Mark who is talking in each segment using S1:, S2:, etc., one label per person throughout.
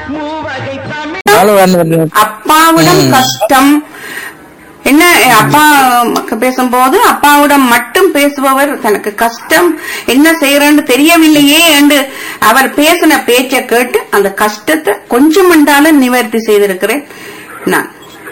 S1: நானும் வந்து வந்து
S2: அப்பாவிடம் கஷ்டம் என்ன அப்பா பேசும்போது அப்பாவிடம் மட்டும் பேசுபவர் தனக்கு கஷ்டம் என்ன செய்யறன்னு தெரியவில்லையே என்று அவர் பேசின பேச்சை கேட்டு அந்த கஷ்டத்தை கொஞ்சம் என்றாலும் நிவர்த்தி செய்திருக்கிறேன் நான்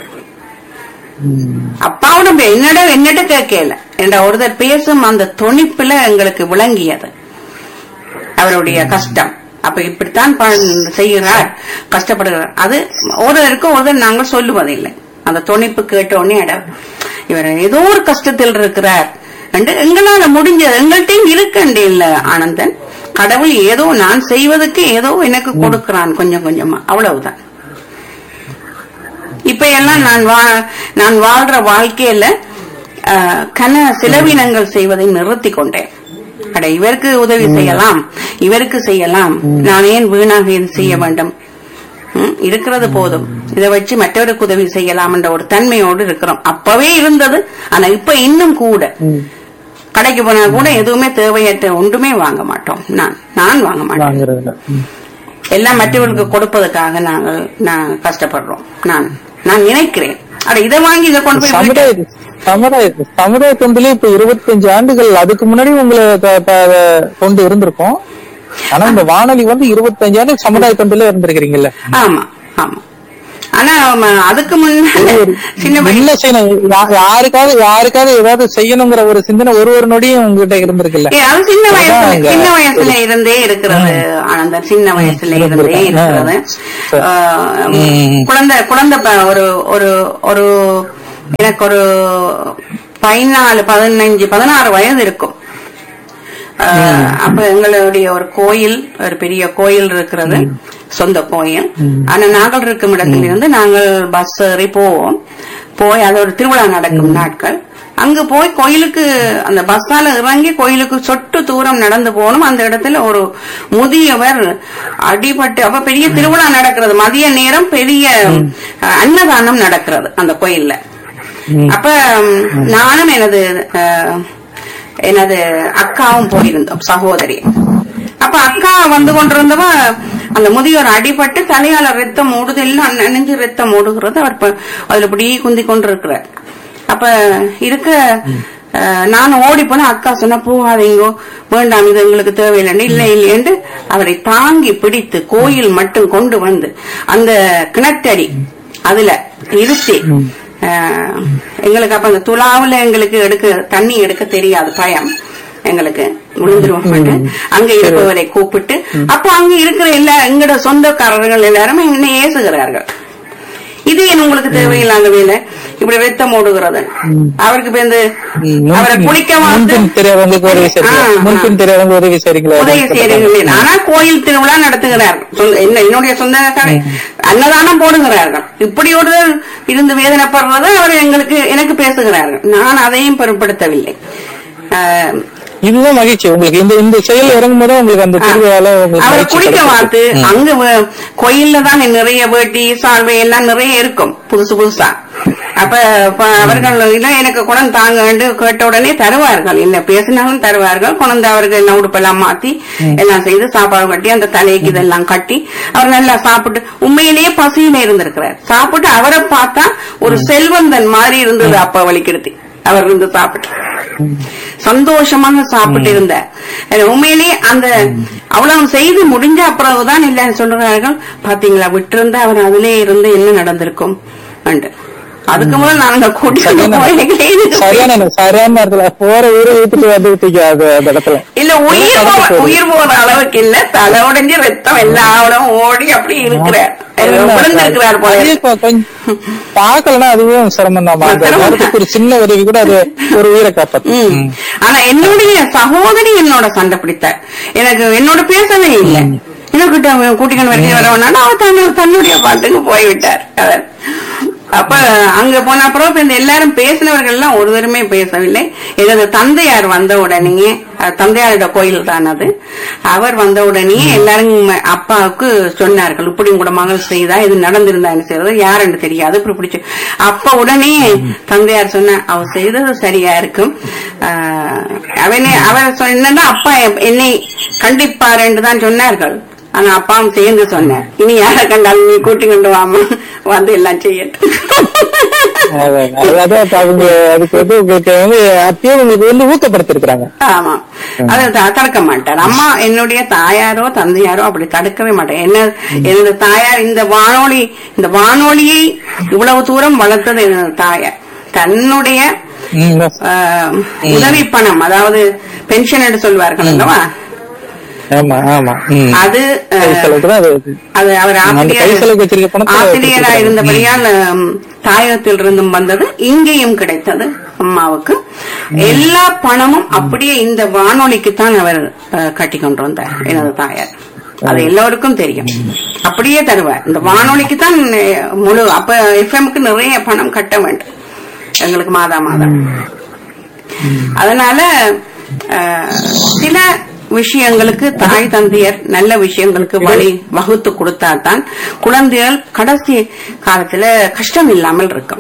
S2: அப்பாவிடம் பே- என்னட என்னட்ட கேட்கல என்ற ஒருத்தர் பேசும் அந்த தொனிப்புல எங்களுக்கு விளங்கியது அவருடைய கஷ்டம் அப்ப இப்படித்தான் ப- செய்கிறார் கஷ்டப்படுகிறார் அது ஒருவருக்கும் ஒருவர் நாங்கள் சொல்லுவதில்லை அந்த துணிப்பு கேட்டோடனே அட இவர் ஏதோ ஒரு கஷ்டத்தில் இருக்கிறார் என்று எங்களால முடிஞ்சது எங்கள்கிட்டயும் இருக்கண்டே இல்ல ஆனந்தன் கடவுள் ஏதோ நான் செய்வதற்கு ஏதோ எனக்கு கொடுக்கிறான் கொஞ்சம் கொஞ்சமா அவ்வளவுதான் இப்ப எல்லாம் நான் வா நான் வாழ்ற வாழ்க்கையில ஆஹ், கன செலவினங்கள் செய்வதை நிறுத்தி கொண்டேன் அட இவருக்கு உதவி செய்யலாம் இவருக்கு செய்யலாம் நான் ஏன் வீணாக இது செய்ய வேண்டும் ம், இருக்கிறது போதும் இதை வச்சு மற்றவருக்கு உதவி செய்யலாம் என்ற ஒரு தன்மையோடு இருக்கிறோம் அப்பவே இருந்தது ஆனா இப்ப இன்னும் கூட கடைக்கு போனா கூட எதுவுமே தேவையற்ற ஒன்றுமே வாங்க மாட்டோம் நான் நான் வாங்க மாட்டேன்
S1: வாங்குறதுல ம்.
S2: எல்லாம் மற்றவர்களுக்கு கொடுப்பதற்காக நாங்கள் நான் கஷ்டப்படுறோம் நான் நான் நினைக்கிறேன் அட இதை வாங்கி இதை கொண்டு போய்
S1: சமுதாய
S2: வீட்டு-
S1: சமுதாய சமுதாய தொண்டிலே இப்ப இருபத்தஞ்சு ஆண்டுகள் அதுக்கு முன்னாடி உங்களை த- த- கொண்டு இருந்திருக்கோம் ஆனா இந்த வானொலி வந்து இருபத்தஞ்சு ஆண்டு சமுதாய தொண்டில இருந்திருக்கிறீங்கல்ல
S2: ஆமா ஆமா ஆனா ஆமா, அதுக்கு முன்ன சின்ன வயசு
S1: என்ன செய்யணும் யா- யாருக்காவது யாருக்காவது ஏதாவது செய்யணுங்கிற ஒரு சிந்தனை ஒரு ஒரு நொடியும் உங்ககிட்ட இருந்திருக்குல்ல
S2: ஏ, அது சின்ன வயசுல
S1: அதான் இங்க-
S2: சின்ன வயசுல இருந்தே இருக்கிறது ஆனந்தன் சின்ன வயசுல இருந்தே இருக்கிறது
S1: சரி.
S2: ஆஹ்,
S1: ம்.
S2: குழந்தை குழந்தை ப- ஒரு ஒரு ஒரு எனக்கு ஒரு பதினாலு பதினஞ்சு பதினாறு வயது இருக்கும் ஆஹ், அப்ப எங்களுடைய ஒரு கோயில் ஒரு பெரிய கோயில் இருக்கிறது சொந்த கோயில் ஆனா நாங்கள் இருக்கும் இடத்துல இருந்து நாங்கள் பஸ் ஏறி போவோம் போய் அது ஒரு திருவிழா நடக்கும் நாட்கள் அங்க போய் கோயிலுக்கு அந்த பஸ்ஸால இறங்கி கோயிலுக்கு சொட்டு தூரம் நடந்து போகணும் அந்த இடத்துல ஒரு முதியவர் அடிபட்டு அப்ப பெரிய திருவிழா நடக்கிறது மதிய நேரம் பெரிய அஹ், அன்னதானம் நடக்கிறது அந்த கோயில்ல அப்ப ம், நானும் எனது அஹ், எனது அக்காவும் போயிருந்தோம் சகோதரி அப்ப அக்கா வந்து கொண்டிருந்தவ அந்த முதியோர் அடிபட்டு தலையால ரத்தம் ஓடுது எல்லாம் நனைஞ்சு ரத்தம் ஓடுகிறது அவர் ப- அதுல இப்படி குந்தி கொண்டிருக்கிறார் அப்ப இருக்க அஹ், நான் ஓடி போன அக்கா சொன்ன போகாதீங்கோ வேண்டாம் இது எங்களுக்கு தேவையில்லை இல்லை இல்லையென்று அவரை தாங்கி பிடித்து கோயில் மட்டும் கொண்டு வந்து அந்த கிணற்றடி அதுல இருத்தி அஹ், எங்களுக்கு அப்ப அந்த துலாவுல எங்களுக்கு எடுக்க தண்ணி எடுக்க தெரியாது பயம் எங்களுக்கு விழுந்துருவோம் அங்க இருப்பவரை கூப்பிட்டு அப்ப அங்க இருக்கிற எல்லா எங்கட சொந்தக்காரர்கள் எல்லாருமே என்னை ஏசுகிறார்கள் இது ஏன் உங்களுக்கு தேவையில்லாத வேலை இப்படி ரத்தம் ஓடுகிறது அவருக்கு இப்ப இந்த அவரை குளிக்க வந்து
S1: முன்பின் தெரியாதவங்களுக்கு உதவி செய்றீங்க
S2: ஆ, ஆ.
S1: முன்பின் தெரியாதவங்க உதவி செய்றீங்களா
S2: உதவி செய்யறீர்கள் ஆனா கோயில் திருவிழா நடத்துகிறார்கள் சொந்த- என்ன என்னுடைய சொந்தக்காரை அன்னதானம் போடுகிறார்கள் இப்படி ஒரு இருந்து வேதனைப்படுறது அவர் எங்களுக்கு எனக்கு பேசுகிறார்கள் நான் அதையும் பொருட்படுத்தவில்லை ஆஹ்,
S1: இதுதான் மகிழ்ச்சி உங்களுக்கு இந்த இந்த செயல் இறங்கும் போது உங்களுக்கு அந்த திருவிழால உங்களுக்கு
S2: அவரை
S1: மகிழ்ச்சி
S2: குளிக்க
S1: கிடைக்குது.
S2: பார்த்து
S1: ம்.
S2: அங்க வ- கோயில்ல தான் நிறைய வேட்டி சால்வை எல்லாம் நிறைய இருக்கும் புதுசு புதுசா அப்ப ப- அவர்கள் இல்ல எனக்கு குணம் தாங்க கேட்ட உடனே தருவார்கள் இல்ல பேசினாலும் தருவார்கள் குழந்தை அவருக்கு என்ன உடுப்பெல்லாம் மாத்தி எல்லாம் செய்து சாப்பாடு கட்டி அந்த தலைக்கு இதெல்லாம் கட்டி அவர் நல்லா சாப்பிட்டு உண்மையிலேயே பசியில இருந்திருக்கிறார் சாப்பிட்டு அவரை பார்த்தா ஒரு செல்வந்தன் மாதிரி இருந்தது அப்ப வலிக்கிடுத்து அவர் இருந்து சாப்பிட்டு சந்தோஷமாக சாப்பிட்டு இருந்தார் எனக்கு உண்மையிலேயே அந்த அவ்வளவு செய்து முடிஞ்ச அப்புறம்தான் இல்லைன்னு சொல்றார்கள் பாத்தீங்களா விட்டிருந்தா அவர் அதிலே இருந்து என்ன நடந்திருக்கும் அண்டு அதுக்கு முதல் நாங்க கூட்டிட்டு
S1: சரியான
S2: போய்
S1: சரியான சரியான நேரத்துல போற ஊரை வீட்டுக்கு வந்து விட்டீங்க அது அந்த இடத்துல
S2: இல்ல உயிர்
S1: கடந்து
S2: போ-
S1: போகுது.
S2: உயிர் போற அளவுக்கு இல்ல தலை உடைஞ்சு ரத்தம் எல்லா அவளும் ஓடி அப்படி இருக்கிறார் விழுந்திருக்கிறார் போல
S1: அதே இப்ப கொஞ்சம் பாக்கலன்னா அதுவும் சிரமம் தான் அந்த
S2: சிரமம் தான்.
S1: நேரத்துக்கு ஒரு சின்ன உதவி கூட அது ஒரு உயிரை காப்பாத்தும்
S2: ம். ஆனா என்னுடைய சகோதரி என்னோட சண்டை பிடித்தார் எனக்கு என்னோட பேசவே இல்லை எனக்கிட்ட அவன் கூட்டிக்கணும் வரைக்கும் வரவனா அவர் தன்னு தன்னுடைய பாட்டுக்கு போய்விட்டார் அவர் அப்ப அங்க போன அப்புறம் இப்ப இந்த எல்லாரும் பேசினவர்கள் எல்லாம் ஒருவருமே பேசவில்லை எனது தந்தையார் வந்த உடனேயே அஹ், தந்தையாரோட கோயில் தான் அது அவர் வந்த உடனே எல்லாரும் அப்பாவுக்கு சொன்னார்கள் இப்படி உங்களோட மகள் செய்தா இது நடந்திருந்தா என்ன செய்யறது யாருன்னு தெரியாது இப்படி பிடிச்சு அப்ப உடனே தந்தையார் சொன்ன அவ செய்தது சரியா இருக்கும் ஆஹ், அவனே அவர் சொன்னா அப்பா என்னை கண்டிப்பார் என்று தான் சொன்னார்கள் ஆனா அப்பாவும் சேர்ந்து சொன்னேன் இனி யாரை கண்டாலும் நீ கூட்டி கொண்டு வாமா வந்து எல்லாம் செய்யட்டும்
S1: அதான், அதான் இப்ப அவங்க அதுக்கு வந்து உங்களுக்கு வந்து அப்பயே உங்களுக்கு வந்து ஊக்கப்படுத்திருக்கிறாங்க
S2: ஆமா அதை த- தடுக்க மாட்டார் அம்மா என்னுடைய தாயாரோ தந்தையாரோ அப்படி தடுக்கவே மாட்டேன் என்ன எனது தாயார் இந்த வானொலி இந்த வானொலியை இவ்வளவு தூரம் வளர்த்தது எனது தாயார் தன்னுடைய
S1: ம்,
S2: ஆஹ், உதவி பணம் அதாவது பென்ஷன் என்று சொல்வார்கள் அல்லவா
S1: ஆமா ஆமா ம்.
S2: அது
S1: கை
S2: ஆஹ்,
S1: செலவுக்கு தான் அது
S2: அது அவர்
S1: அந்த கை
S2: ஆசிரியர்
S1: செலவுக்கு வச்சிருக்க பணத்தை
S2: ஆசிரியரா
S1: கொடுத்துருக்காங்க.
S2: இருந்தபடியால் ஹம், தாயகத்தில் இருந்தும் வந்தது இங்கேயும் கிடைத்தது அம்மாவுக்கு எல்லா பணமும் அப்படியே இந்த வானொலிக்கு தான் அவர் அஹ், கட்டி கொண்டு வந்தார் எனது தாயார் அது எல்லோருக்கும் தெரியும் அப்படியே தருவார் இந்த வானொலிக்கு தான் அஹ், முழு அப்ப எஃப்எம்க்கு நிறைய பணம் கட்ட வேண்டும் எங்களுக்கு மாதா மாதம் அதனால அஹ், சில விஷயங்களுக்கு தாய் தந்தையர் நல்ல விஷயங்களுக்கு வழி வகுத்து கொடுத்தாதான் குழந்தைகள் கடைசி காலத்துல கஷ்டம் இல்லாமல் இருக்கும்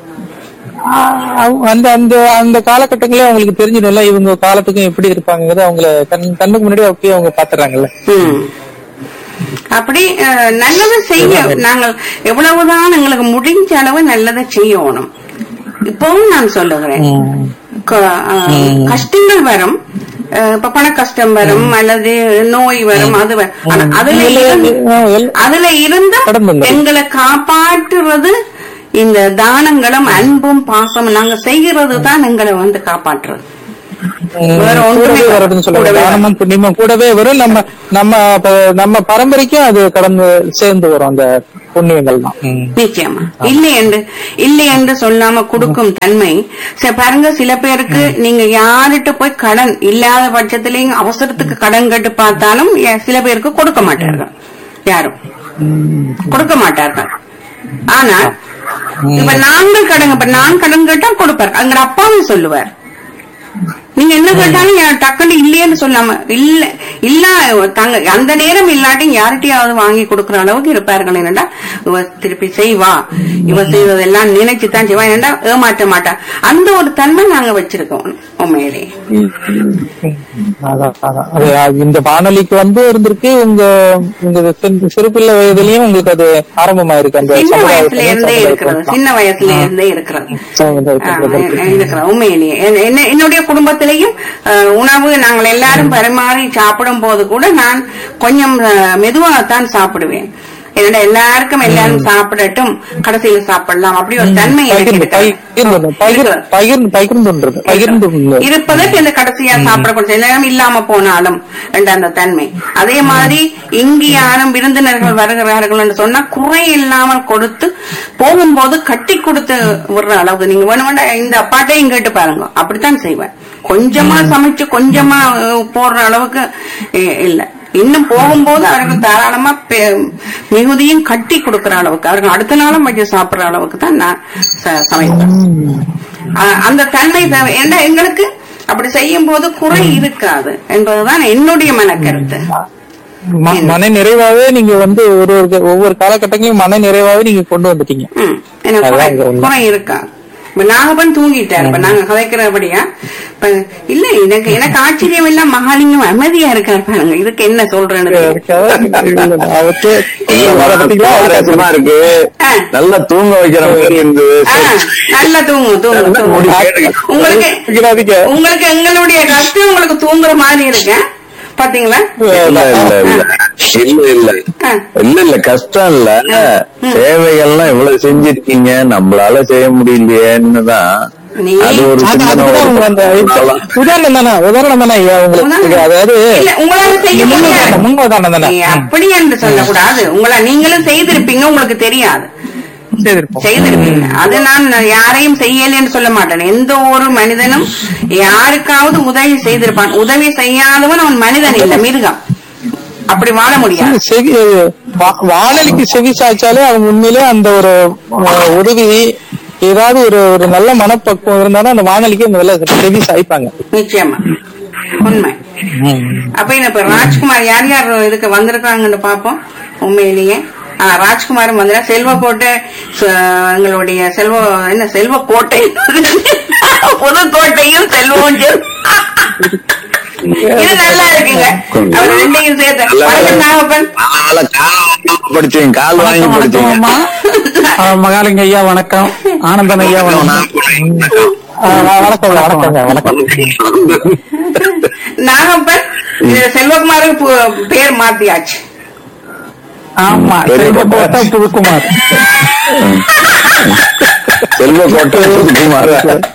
S1: ஆஹ் அந்த அந்த அந்த காலகட்டங்களே அவங்களுக்கு தெரிஞ்சிடும்ல இவங்க காலத்துக்கும் எப்படி இருப்பாங்கிறது அவங்கள கண் கண்ணுக்கு முன்னாடி அப்பயே அவங்க பாத்துறாங்கல்ல
S2: ம். அப்படி அஹ், நல்லதை செய்ய நாங்கள் எவ்வளவுதான் எங்களுக்கு முடிஞ்ச அளவு நல்லதை செய்யணும் இப்பவும் நான் சொல்லுகிறேன் க- அஹ், கஷ்டங்கள் வரும் அஹ், இப்ப பண கஷ்டம் வரும் அல்லது நோய் வரும் அது வரும். ஆனா அதுல இருந்து அதுல இருந்தும்
S1: கடந்து வந்துரும்.
S2: எங்களை காப்பாற்றுறது இந்த தானங்களும் அன்பும் பாசமும் நாங்க செய்கிறது தான் எங்களை வந்து காப்பாற்றுறது வேற ஒன்றுமே
S1: கூடவே வருதுன்னு சொல்லுவாங்க
S2: கூடவே
S1: தானமும் புண்ணியமும் கூடவே வரும் நம்ம நம்ம அப்ப நம்ம பரம்பரைக்கும் அது கடந்து சேர்ந்து வரும் அந்த புண்ணியங்கள் தான் ம்.
S2: நிச்சயமா இல்லை என்று இல்லை என்று சொல்லாம கொடுக்கும் தன்மை சரி, பாருங்க சில பேருக்கு நீங்க யார்கிட்ட போய் கடன் இல்லாத பட்சத்திலையும் அவசரத்துக்கு கடன் கேட்டு பார்த்தாலும் எ- சில பேருக்கு கொடுக்க மாட்டார்கள் யாரும் கொடுக்க மாட்டார்கள் ஆனா இப்ப நாங்கள் கடன் இப்ப நான் கடன் கேட்டா கொடுப்பார் அங்க அப்பாவும் சொல்லுவார் நீங்க என்ன கேட்டாலும் என் டக்குன்னு இல்லையேன்னு சொல்லாம இல்ல இல்ல தாங்க அந்த நேரம் இல்லாட்டி யார்கிட்டயாவது வாங்கி கொடுக்கிற அளவுக்கு இருப்பார்கள் என்னடா இவ திருப்பி செய்வா இவ செய்வதெல்லாம் நினைச்சுதான் செய்வா என்னடா ஏமாற்ற மாட்டா அந்த ஒரு தன்மை நாங்க வச்சிருக்கோம் உண்மையிலே
S1: அதான், அதான். அது அது இந்த வானொலிக்கு வந்து இருந்திருக்கு உங்க உங்க சிறு- சிறு பிள்ளை வயதுலயும் உங்களுக்கு அது ஆரம்பமாயிருக்கு அந்த
S2: சின்ன வயசுல
S1: சமுதாயத்துல,
S2: இருந்தே இருக்கிறது
S1: சமுதாயத்துல.
S2: சின்ன வயசுல இருந்தே இருக்கிறது
S1: சமுதாயத்துல
S2: ஆ,
S1: இருக்கிறது.
S2: இருக்கிறது உண்மையிலேயே என்ன- என்ன- என்னுடைய குடும்பத்திலையும் அஹ், உணவு நாங்கள் எல்லாரும் பரிமாறி சாப்பிடும் போது கூட நான் கொஞ்சம் அஹ், மெதுவாகத்தான் சாப்பிடுவேன் என்னடா எல்லாருக்கும் எல்லாரும் சாப்பிடட்டும் கடைசியில சாப்பிடலாம் அப்படி ஒரு தன்மை எனக்கு
S1: பகிர்ந்து
S2: இருக்கிறது.
S1: பகிர்ந்து பகிர்ந்து பகிர்ந்து பகிர்ந்துன்றது பகிர்ந்து
S2: இருப்பதற்கு இந்த கடைசியா சாப்பிடக்கூடிய நேரம் இல்லாம போனாலும் என்ற அந்த தன்மை அதே மாதிரி இங்கு யாரும் விருந்தினர்கள் வருகிறார்கள் என்று சொன்னா குறை இல்லாமல் கொடுத்து போகும்போது கட்டி கொடுத்து விடுற அளவுக்கு நீங்க வேணும் வேண்டாம் இந்த அப்பாட்டையும் கேட்டு பாருங்க அப்படித்தான் செய்வேன் கொஞ்சமா சமைச்சு கொஞ்சமா அஹ், போடுற அளவுக்கு அஹ், இல்ல இன்னும் போகும்போது அவர்கள் தாராளமா பெ- மிகுதியும் கட்டி கொடுக்கிற அளவுக்கு அவர்கள் அடுத்த நாளும் வச்சு சாப்பிடுற அளவுக்கு தான் நான் ச- சமைப்பேன் அ- அந்த தன்மை தேவை ஏன்னா எங்களுக்கு அப்படி செய்யும் போது குறை இருக்காது என்பதுதான் என்னுடைய மனக்கருத்து
S1: ம- மன நிறைவாவே நீங்க வந்து ஒரு ஒரு ஒவ்வொரு காலகட்டங்களையும் மன நிறைவாவே நீங்க கொண்டு வந்துட்டீங்க
S2: ம், எனக்கு குறை-
S1: அதான் இங்க உண்மை.
S2: குறை இருக்கா இப்ப நாகப்பன் தூங்கிட்டார் இப்ப நாங்க கதைக்கிறபடியா இப்ப இல்ல எனக்கு எனக்கு ஆச்சரியம் இல்ல மகாலிங்கம் அமைதியா இருக்காரு பாருங்க இதுக்கு என்ன சொல்றேன்னு
S1: அவருக்கு
S3: சுவாரஸ்யமா இருக்கு
S2: ஆ.
S3: நல்லா தூங்க வைக்கிற மாதிரி இருந்தது
S2: ஆ, நல்லா தூங்கு தூங்கு தூங்கு
S3: முடி கேட்டுக்க.
S2: உங்களுக்கு
S1: இருக்கிறாதீங்க.
S2: உங்களுக்கு எங்களுடைய கஷ்டம் உங்களுக்கு தூங்குற மாதிரி இருக்கு பாத்தீங்களா
S3: இல்ல இல்ல இல்ல இல்ல இல்ல
S2: ஆ.
S3: இல்ல இல்ல கஷ்டம் இல்ல சேவைகள்லாம் இவ்வளவு செஞ்சிருக்கீங்க நம்மளால செய்ய முடியலையேன்னு தான்
S2: நீ-
S3: அது ஒரு
S1: அது-
S3: சின்ன
S1: அதுதான்
S3: ஒரு
S1: உங்க அந்த
S3: பக்கம்.
S1: உதாரணம் தானே உதாரணம் தானே ஐயா உங்களுக்கு அதாவது
S2: இல்ல உங்களால செய்ய முடியாது
S1: முன்னுதாரணம் தானே
S2: நீ அப்படி என்று சொல்லக்கூடாது உங்களை நீங்களும் செய்திருப்பீங்க உங்களுக்கு தெரியாது
S1: செய்திருப்போம்
S2: செய்திருப்பீங்க அது நான் யாரையும் செய்யலைன்னு சொல்ல மாட்டேன் எந்த ஒரு மனிதனும் யாருக்காவது உதவி செய்திருப்பான் உதவி செய்யாதவன் அவன் மனிதன் இல்ல மிருகம் அப்படி வாழ முடியாது
S1: செவி வா- வானொலிக்கு செவி சாய்ச்சாலே அவங்க உண்மையிலே அந்த ஒரு அஹ், உதவி ஏதாவது ஒரு ஒரு நல்ல மனப்பக்குவம் இருந்தாலும் அந்த வானொலிக்கு முதல்ல செவி சாய்ப்பாங்க
S2: நிச்சயமா உண்மை அப்ப என்ன இப்ப ராஜ்குமார் யார் யார் இதுக்கு வந்திருக்காங்கன்னு பாப்போம் உண்மையிலேயே ஆ, ராஜ்குமாரும் வந்துடா செல்வ கோட்டை ச- எங்களுடைய செல்வ என்ன செல்வ கோட்டை புதுக்கோட்டையும் செல்வம் செல்- இது நல்லா இருக்குங்க அவர் ரெண்டையும் சேர்த்து வணக்கம் நாகப்பன்
S3: அதனால கால் படிச்சீங்க கால் வாங்கி படிச்சீங்க
S1: வணக்கம்மா ஆ, மகாலிங்க ஐயா வணக்கம் ஆனந்தன் ஐயா வணக்கம் ஆ, வணக்கம் வணக்கங்க வணக்கம்
S2: நாகப்பன் இது செல்வகுமாருக்கு பு- பேர் மாத்தியாச்சு
S1: ஆமா செல்வக்கோட்டை புதுக்குமார்
S3: செல்வ கொட்டை புதுக்குமார்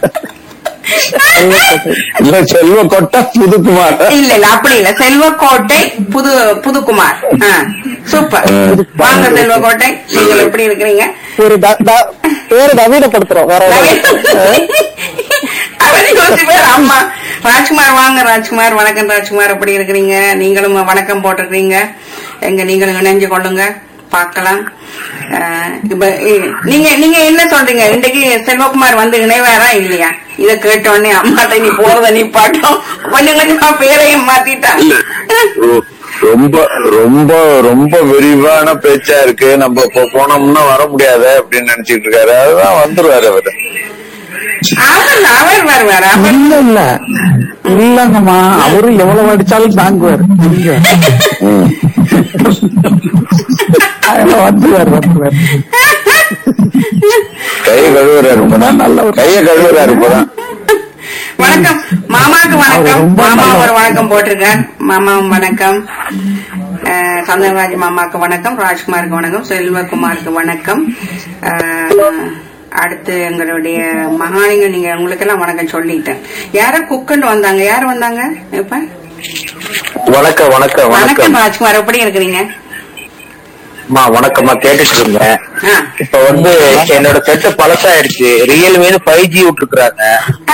S3: இல்ல செல்வ கொட்டை புதுக்குமார்
S2: இல்ல இல்ல அப்படி இல்ல செல்வக்கோட்டை புது புதுக்குமார் ஆ, சூப்பர் வாங்க செல்வக்கோட்டை நீங்கள் எப்படி இருக்கிறீங்க
S1: ஒரு த- த- பேரு நவீனப்படுத்துறோம் வேற ஒண்ணும் இல்ல.
S2: அவர் யோசிப்பார் அம்மா ராஜ்குமார் வாங்க ராஜ்குமார் வணக்கம் ராஜ்குமார் எப்படி இருக்கிறீங்க நீங்களும் வணக்கம் போட்டிருக்கீங்க எங்க நீங்களும் இணைஞ்சு கொள்ளுங்க பார்க்கலாம் அஹ், இப்ப இ- நீங்க நீங்க என்ன சொல்றீங்க இன்றைக்கு செல்வகுமார் வந்து இணைவாரா இல்லையா இத கேட்ட உடனே அம்மாட்ட நீ போறத நீ பாட்டோம் கொஞ்சம் கொஞ்சமா பேரையும் மாத்திட்டா
S3: ரொ- ரொம்ப ரொம்ப ரொம்ப விரிவான பேச்சா இருக்கு நம்ம இப்போ போனோம்னா வர முடியாது அப்படின்னு நினைச்சிட்டு இருக்காரு அதுதான் வந்துருவாரு அவரு
S2: அவர் அவர் வருவார் அவர்
S1: இல்ல இல்ல இல்லங்கம்மா அவரு எவ்வளவு அடிச்சாலும் தாங்குவார் இங்க.
S3: ம்.
S1: அதெல்லாம் வந்துருவார் வந்துருவார்
S3: கையை கழுவுறாரு இப்பதான்
S1: நல்லவர்.
S3: கையை கழுவுறாரு இப்பதான்
S2: வணக்கம் மாமாக்கு வணக்கம்
S1: அவர் ரொம்ப
S2: மாமா
S1: நல்லவர்.
S2: ஒரு வணக்கம் போட்டிருக்கார் மாமாவும் வணக்கம் அஹ், சந்திரராஜ் மாமாக்கு வணக்கம் ராஜ்குமாருக்கு வணக்கம் செல்வகுமாருக்கு வணக்கம் அஹ், அடுத்து எங்களுடைய மகாலிங்க நீங்க உங்களுக்கெல்லாம் வணக்கம் சொல்லிட்டேன் யார குக்கண்டு வந்தாங்க யார் வந்தாங்க இப்ப
S4: வணக்கம் வணக்கம்
S2: வணக்கம்
S4: வணக்கம்
S2: ராஜ்குமார் எப்படி இருக்கிறீங்க
S4: அம்மா வணக்கம்மா கேட்டுட்டு இருந்தேன்
S2: ஆ.
S4: இப்ப வந்து என்னோட செட்டு பழசாயிடுச்சு ரியல்மின்னு ஃபைவ் ஜி விட்டுருக்காங்க
S2: ஆ.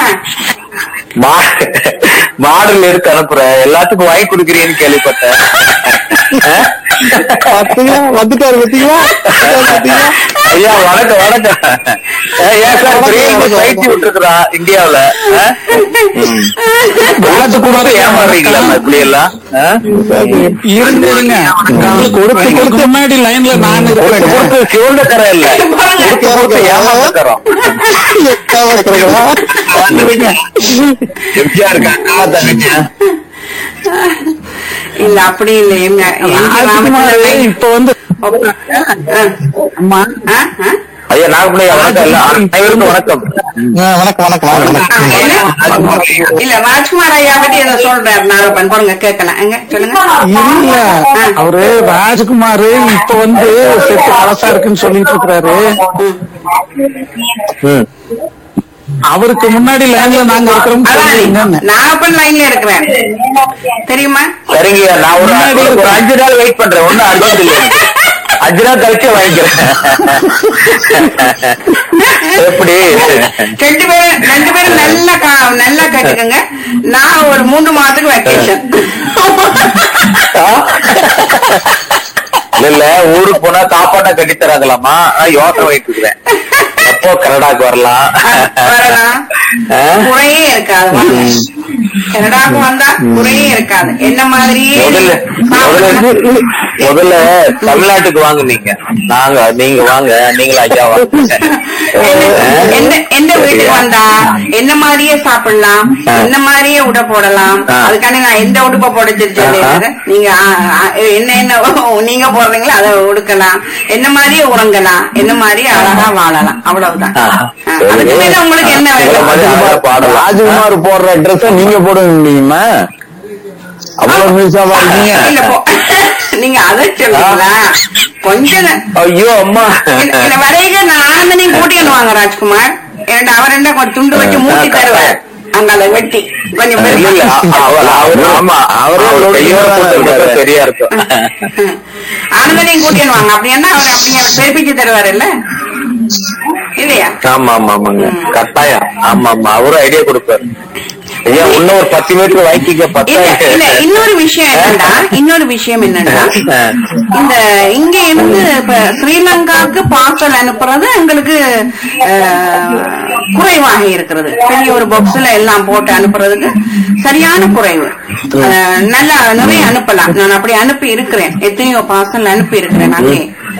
S4: மாடல் எடுத்து அனுப்புறேன் எல்லாத்துக்கும் வாங்கி கொடுக்குறீங்கன்னு கேள்விப்பட்டேன் ஆ?
S1: பாத்தீங்களா வந்துட்டாரு பாத்தீங்களா பாத்தீங்களா
S4: ஐயா வணக்கம் வணக்கம் ஆ, ஏன் சார் ரியல்மி ஃபைவ் ஜி விட்டுருக்குறான் இந்தியாவுல ஆ? ம். எல்லாத்துக்கும் ஏமாறுறீங்களா இப்படி எல்லாம் ஆ?
S1: இருந்துருங்க கொடுத்து கொடுத்து முன்னாடி லைன்ல நான்
S4: கொடுத்து
S1: இருக்கிறேங்க
S4: கொடுத்து சிவந்த கரை இல்ல கொடுத்து கொடுத்து ஏமாத்த தரோம்
S1: வந்துருங்க.
S3: எம்ஜிஆர் காக்கா தங்கச்சி
S2: இல்ல அப்படி இல்லை எங்க எங்க
S1: ராஜ்குமார்
S2: ராமச்சந்திரன்
S1: இப்ப வந்து
S2: ஆ.
S1: அம்மா
S2: ஆ, ஆ.
S4: ஐயா நாகப்பிள்ளையா வணக்கம் இல்ல அனைவருக்கும் வணக்கம்
S1: வணக்கம் வணக்கம் வணக்கம்
S2: ஆ, என்ன? இல்ல ராஜ்குமார் ஐயா பத்தி ஏதோ சொல்றாரு நாகப்பன் பாருங்க கேட்கலாம் எங்க சொல்லுங்க
S1: இல்ல அவரு ராஜ்குமார் இப்ப வந்து செட்டு பழசா இருக்குன்னு சொல்லிட்டு இருக்கிறாரு
S4: ம்.
S1: அவருக்கு முன்னாடி லைன்ல நாங்க இருக்கிறோம்
S2: அதான் நாகப்பன் லைன்ல இருக்கிறேன் தெரியுமா
S4: சரிங்கய்யா நான் ஒரு
S1: முன்னாடி
S4: ஒரு
S1: இருக்கு.
S4: அஞ்சு நாள் வெயிட் பண்றேன் ஒன்னும் அர்ஜென்ட் இல்லை எனக்கு. அஞ்சு நாள் கழிச்சு வாங்கிக்கிறேன் எப்படி
S2: ரெண்டு பேரும் ரெண்டு பேரும் நல்லா கா- நல்லா கேட்டுக்கோங்க நான் ஒரு மூன்று மாதத்துக்கு வெக்கேஷன்
S4: இல்ல இல்ல ஊருக்கு போனா சாப்பாட்டை கட்டி தராங்களாமா நான் யோசனை பண்ணிட்டு இருக்கிறேன் எப்போ கனடாக்கு வரலாம்
S2: வரலாம்
S4: ஆ?
S2: குறையே இருக்காது வாங்க. கனடாவுக்கு வந்தா குறையே இருக்காது என்ன மாதிரியே
S4: முதல்ல முதல்ல முதல்ல தமிழ்நாட்டுக்கு வாங்க நீங்க நாங்க நீங்க வாங்க நீங்களும் ஐயா வாங்க
S2: என்ன- என்ன எந்த வீட்டுக்கு வந்தா என்ன மாதிரியே சாப்பிடலாம்
S4: ஆ.
S2: என்ன மாதிரியே உடை போடலாம்
S4: ஆ.
S2: அதுக்கான நான் எந்த உடுப்பை போட சொல்லிடுறேன் நீங்க ஆ, ஆ, என்ன என்ன நீங்க போடுறீங்களோ அதை உடுக்கலாம் என்ன மாதிரியே உறங்கலாம் என்ன மாதிரியே அழகா வாழலாம் அவ்வளவுதான்
S4: ஆ.
S2: ஆ, அதுக்கு மேல உங்களுக்கு என்ன
S4: இந்த
S2: வேணும்
S4: மாதிரி அழகா பாடலாம்
S3: ராஜ்குமார் போடுற ட்ரெஸ் நீங்க போட முடியுமா அவ்வளவு மியூசாவா இருக்கீங்க
S2: இல்ல போ- நீங்க அதை சொல்லுங்களா கொஞ்சம் நே-
S4: ஐயோ அம்மா
S2: இல்ல இல்ல, வரைக நான் ஆனந்தனையும் கூட்டிட்டு வாங்க ராஜ்குமார் ஏன்டா அவர் என்ன கொஞ்சம் துண்டு வச்சு மூட்டி தருவார் அங்க அதை வெட்டி கொஞ்சம்
S4: இல்ல இல்ல
S2: பெருசா.
S4: அவர் அவர் ஆமா
S3: அவரே
S4: அவர் கையோட
S3: நொறுக்கி
S4: போட்டு
S3: விடுறாரு.
S4: விட்டா சரியா இருக்கும்
S2: ஆனந்தனையும் கூட்டிட்டு வாங்க அப்படின்னா அவர் அப்படியே பெருப்பிச்சு தருவார் இல்ல இல்லையா
S4: ஆமா ஆமா ஆமாங்க கட்டாயம் ஆமா ஆமா அவரும் ஐடியா கொடுப்பாரு ஐயா இன்னும் ஒரு பத்து மீட்டர் வாங்கிக்க
S2: இல்ல
S4: பத்தாயிரம்
S2: இல்ல இன்னொரு விஷயம் என்னன்னா இன்னொரு விஷயம் என்னன்னா இந்த இங்க இருந்து இப்ப ஸ்ரீலங்காவுக்கு பார்சல் அனுப்புறது எங்களுக்கு அஹ், குறைவாக இருக்கிறது பெரிய ஒரு பாக்ஸ்ல எல்லாம் போட்டு அனுப்புறதுக்கு சரியான குறைவு அஹ், நல்லா நிறைய அனுப்பலாம் நான் அப்படி அனுப்பி இருக்கிறேன் எத்தனையோ பார்சல் அனுப்பி இருக்கிறேன் அங்கே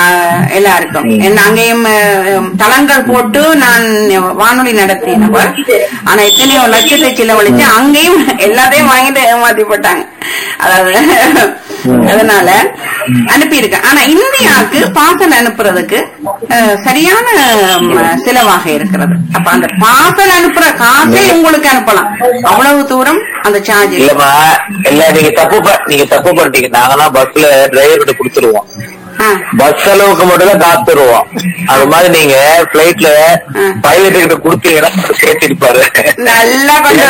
S2: ஆஹ், எல்லாருக்கும் என்ன அங்கேயும் அஹ், தளங்கள் போட்டு நான் வானொலி நடத்தினவர் ஆனா எத்தனையோ லட்சத்தை செலவழிச்சு அங்கேயும் எல்லாத்தையும் வாங்கிட்டு ஏமாத்தி போட்டாங்க அதாவது அதனால அனுப்பியிருக்கேன் ஆனா இந்தியாவுக்கு பார்சல் அனுப்புறதுக்கு அஹ், சரியான ம், செலவாக இருக்கிறது அப்ப அந்த பார்சல் அனுப்புற காசே உங்களுக்கு அனுப்பலாம் அவ்வளவு தூரம் அந்த சார்ஜ்
S4: இல்லம்மா இல்ல நீங்க தப்பு ப- நீங்க தப்பு பண்ணிட்டீங்க நாங்கெல்லாம் பஸ்ல டிரைவர்கிட்ட கொடுத்துருவோம் பஸ் செலவுக்கு மட்டும் தான் காசு தருவோம் அது மாதிரி நீங்க பிளைட்ல
S2: ம்.
S4: பைலட் கிட்ட கொடுத்தீங்கன்னா அவர் சேர்த்து இருப்பாரு
S2: நல்லா கொண்டு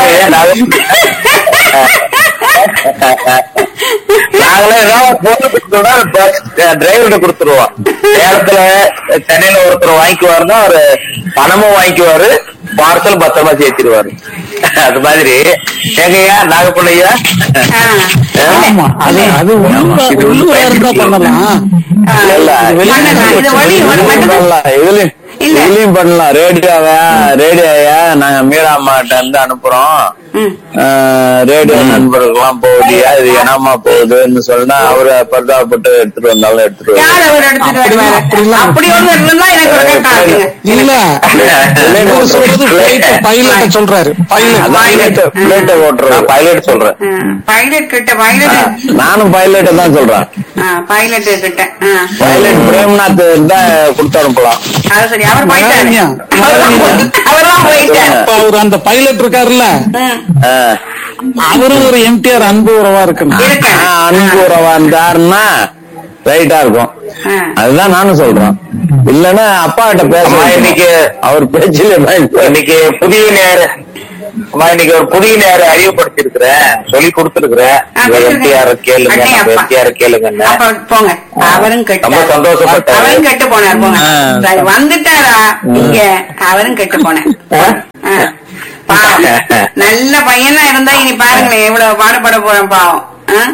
S4: நாங்களே ஏதாவது போனதுக்கு பஸ் டிரைவர்கிட்ட கொடுத்துருவோம் நேரத்துல சென்னையில ஒருத்தர் வாங்கிக்குவாருன்னா ஒரு பணமும் வாங்கிக்குவாரு பார்சல் பத்திரமா சேர்த்திருவாரு அது மாதிரி ஏங்கய்யா நாகப்பண்ணையா
S1: ஆமா அது அது உள்ளூரா உள்ளூரா இருந்தா பண்ணலாம்
S3: இல்ல,
S4: இல்ல.
S2: பண்ணலாம். இது வழி ஒரு மட்டும்
S3: பண்ணலாம். இதுலயும்
S2: இல்ல.
S3: இதுலயும் பண்ணலாம் ரேடியோவை ரேடியோயா நாங்க மீராமாட்ட இருந்து அனுப்புறோம்
S2: ம்.
S3: ஆஹ், ரேடியோ நண்பர்கள்லாம் போகுதியா இது என்னமா போகுதுன்னு சொன்னா அவரு பரிதாபப்பட்டு எடுத்துட்டு வந்தாலும் எடுத்துட்டு
S2: யார்
S3: வருவாரு.
S2: அவர் எடுத்துட்டு வருவாரு
S1: அப்படிலாம்
S2: அப்படி ஒண்ணு இருந்தா எனக்கு ஒரு கட்டம் ஆகுங்க
S1: இல்ல இவர் சொல்றது பைலட்ட சொல்றாரு பைலட்
S3: பைலட் பைலட்டை ஓட்டுறது
S4: பைலட் சொல்றேன்
S2: பைலட் கிட்ட பைலட்
S3: நானும் பைலட்டை தான் சொல்றேன்
S2: பைலட் கிட்ட ஆ.
S3: பைலட் பிரேம்நாத் தான் கொடுத்து அனுப்பலாம்
S2: அது சரி அவர் போயிட்டாரு
S1: மகாராணியா, மகாராணியா.
S2: அவர்தான் போயிட்டாரு
S1: இப்ப அவர் அந்த பைலட் இருக்காருல்ல
S2: ம்.
S3: ஆஹ்.
S1: அவரும் ஒரு எம்டிஆர் அன்பு உறவா இருக்கணும்
S2: இருக்கேன்.
S3: ஆஹ், அன்பு உறவா இருந்தாருன்னா ரைட்டா இருக்கும்
S2: ஆ.
S3: அதுதான் நானும் சொல்றேன் இல்லன்னா அப்பா கிட்ட பேச
S4: அம்மா, இன்னைக்கு
S3: அவர் பேச்சில
S4: இன்னைக்கு புதிய நேர அம்மா இன்னைக்கு ஒரு புதிய நேர அறிவுப்படுத்திருக்கிறேன் சொல்லி கொடுத்திருக்கிறேன்
S2: ஆ, கொடுத்திருக்கேன்.
S4: எம்டிஆர் கேளுங்க
S2: அடே அப்பா.
S4: எம்டிஆர் கேளுங்கன்னு
S2: அப்ப போங்க அவரும் கெட்டு
S4: ரொம்ப சந்தோஷப்பட்டாரு.
S2: அவரும் கெட்டு போனார் போங்க
S1: ஆ.
S2: சரி, வந்துட்டாரா இங்க அவரும் கெட்டு போனேன் ஆ. பாவம் நல்ல பையனா இருந்தா இனி பாருங்களேன் எவ்வளவு பாடுபட போறேன் பாவம் ஆ?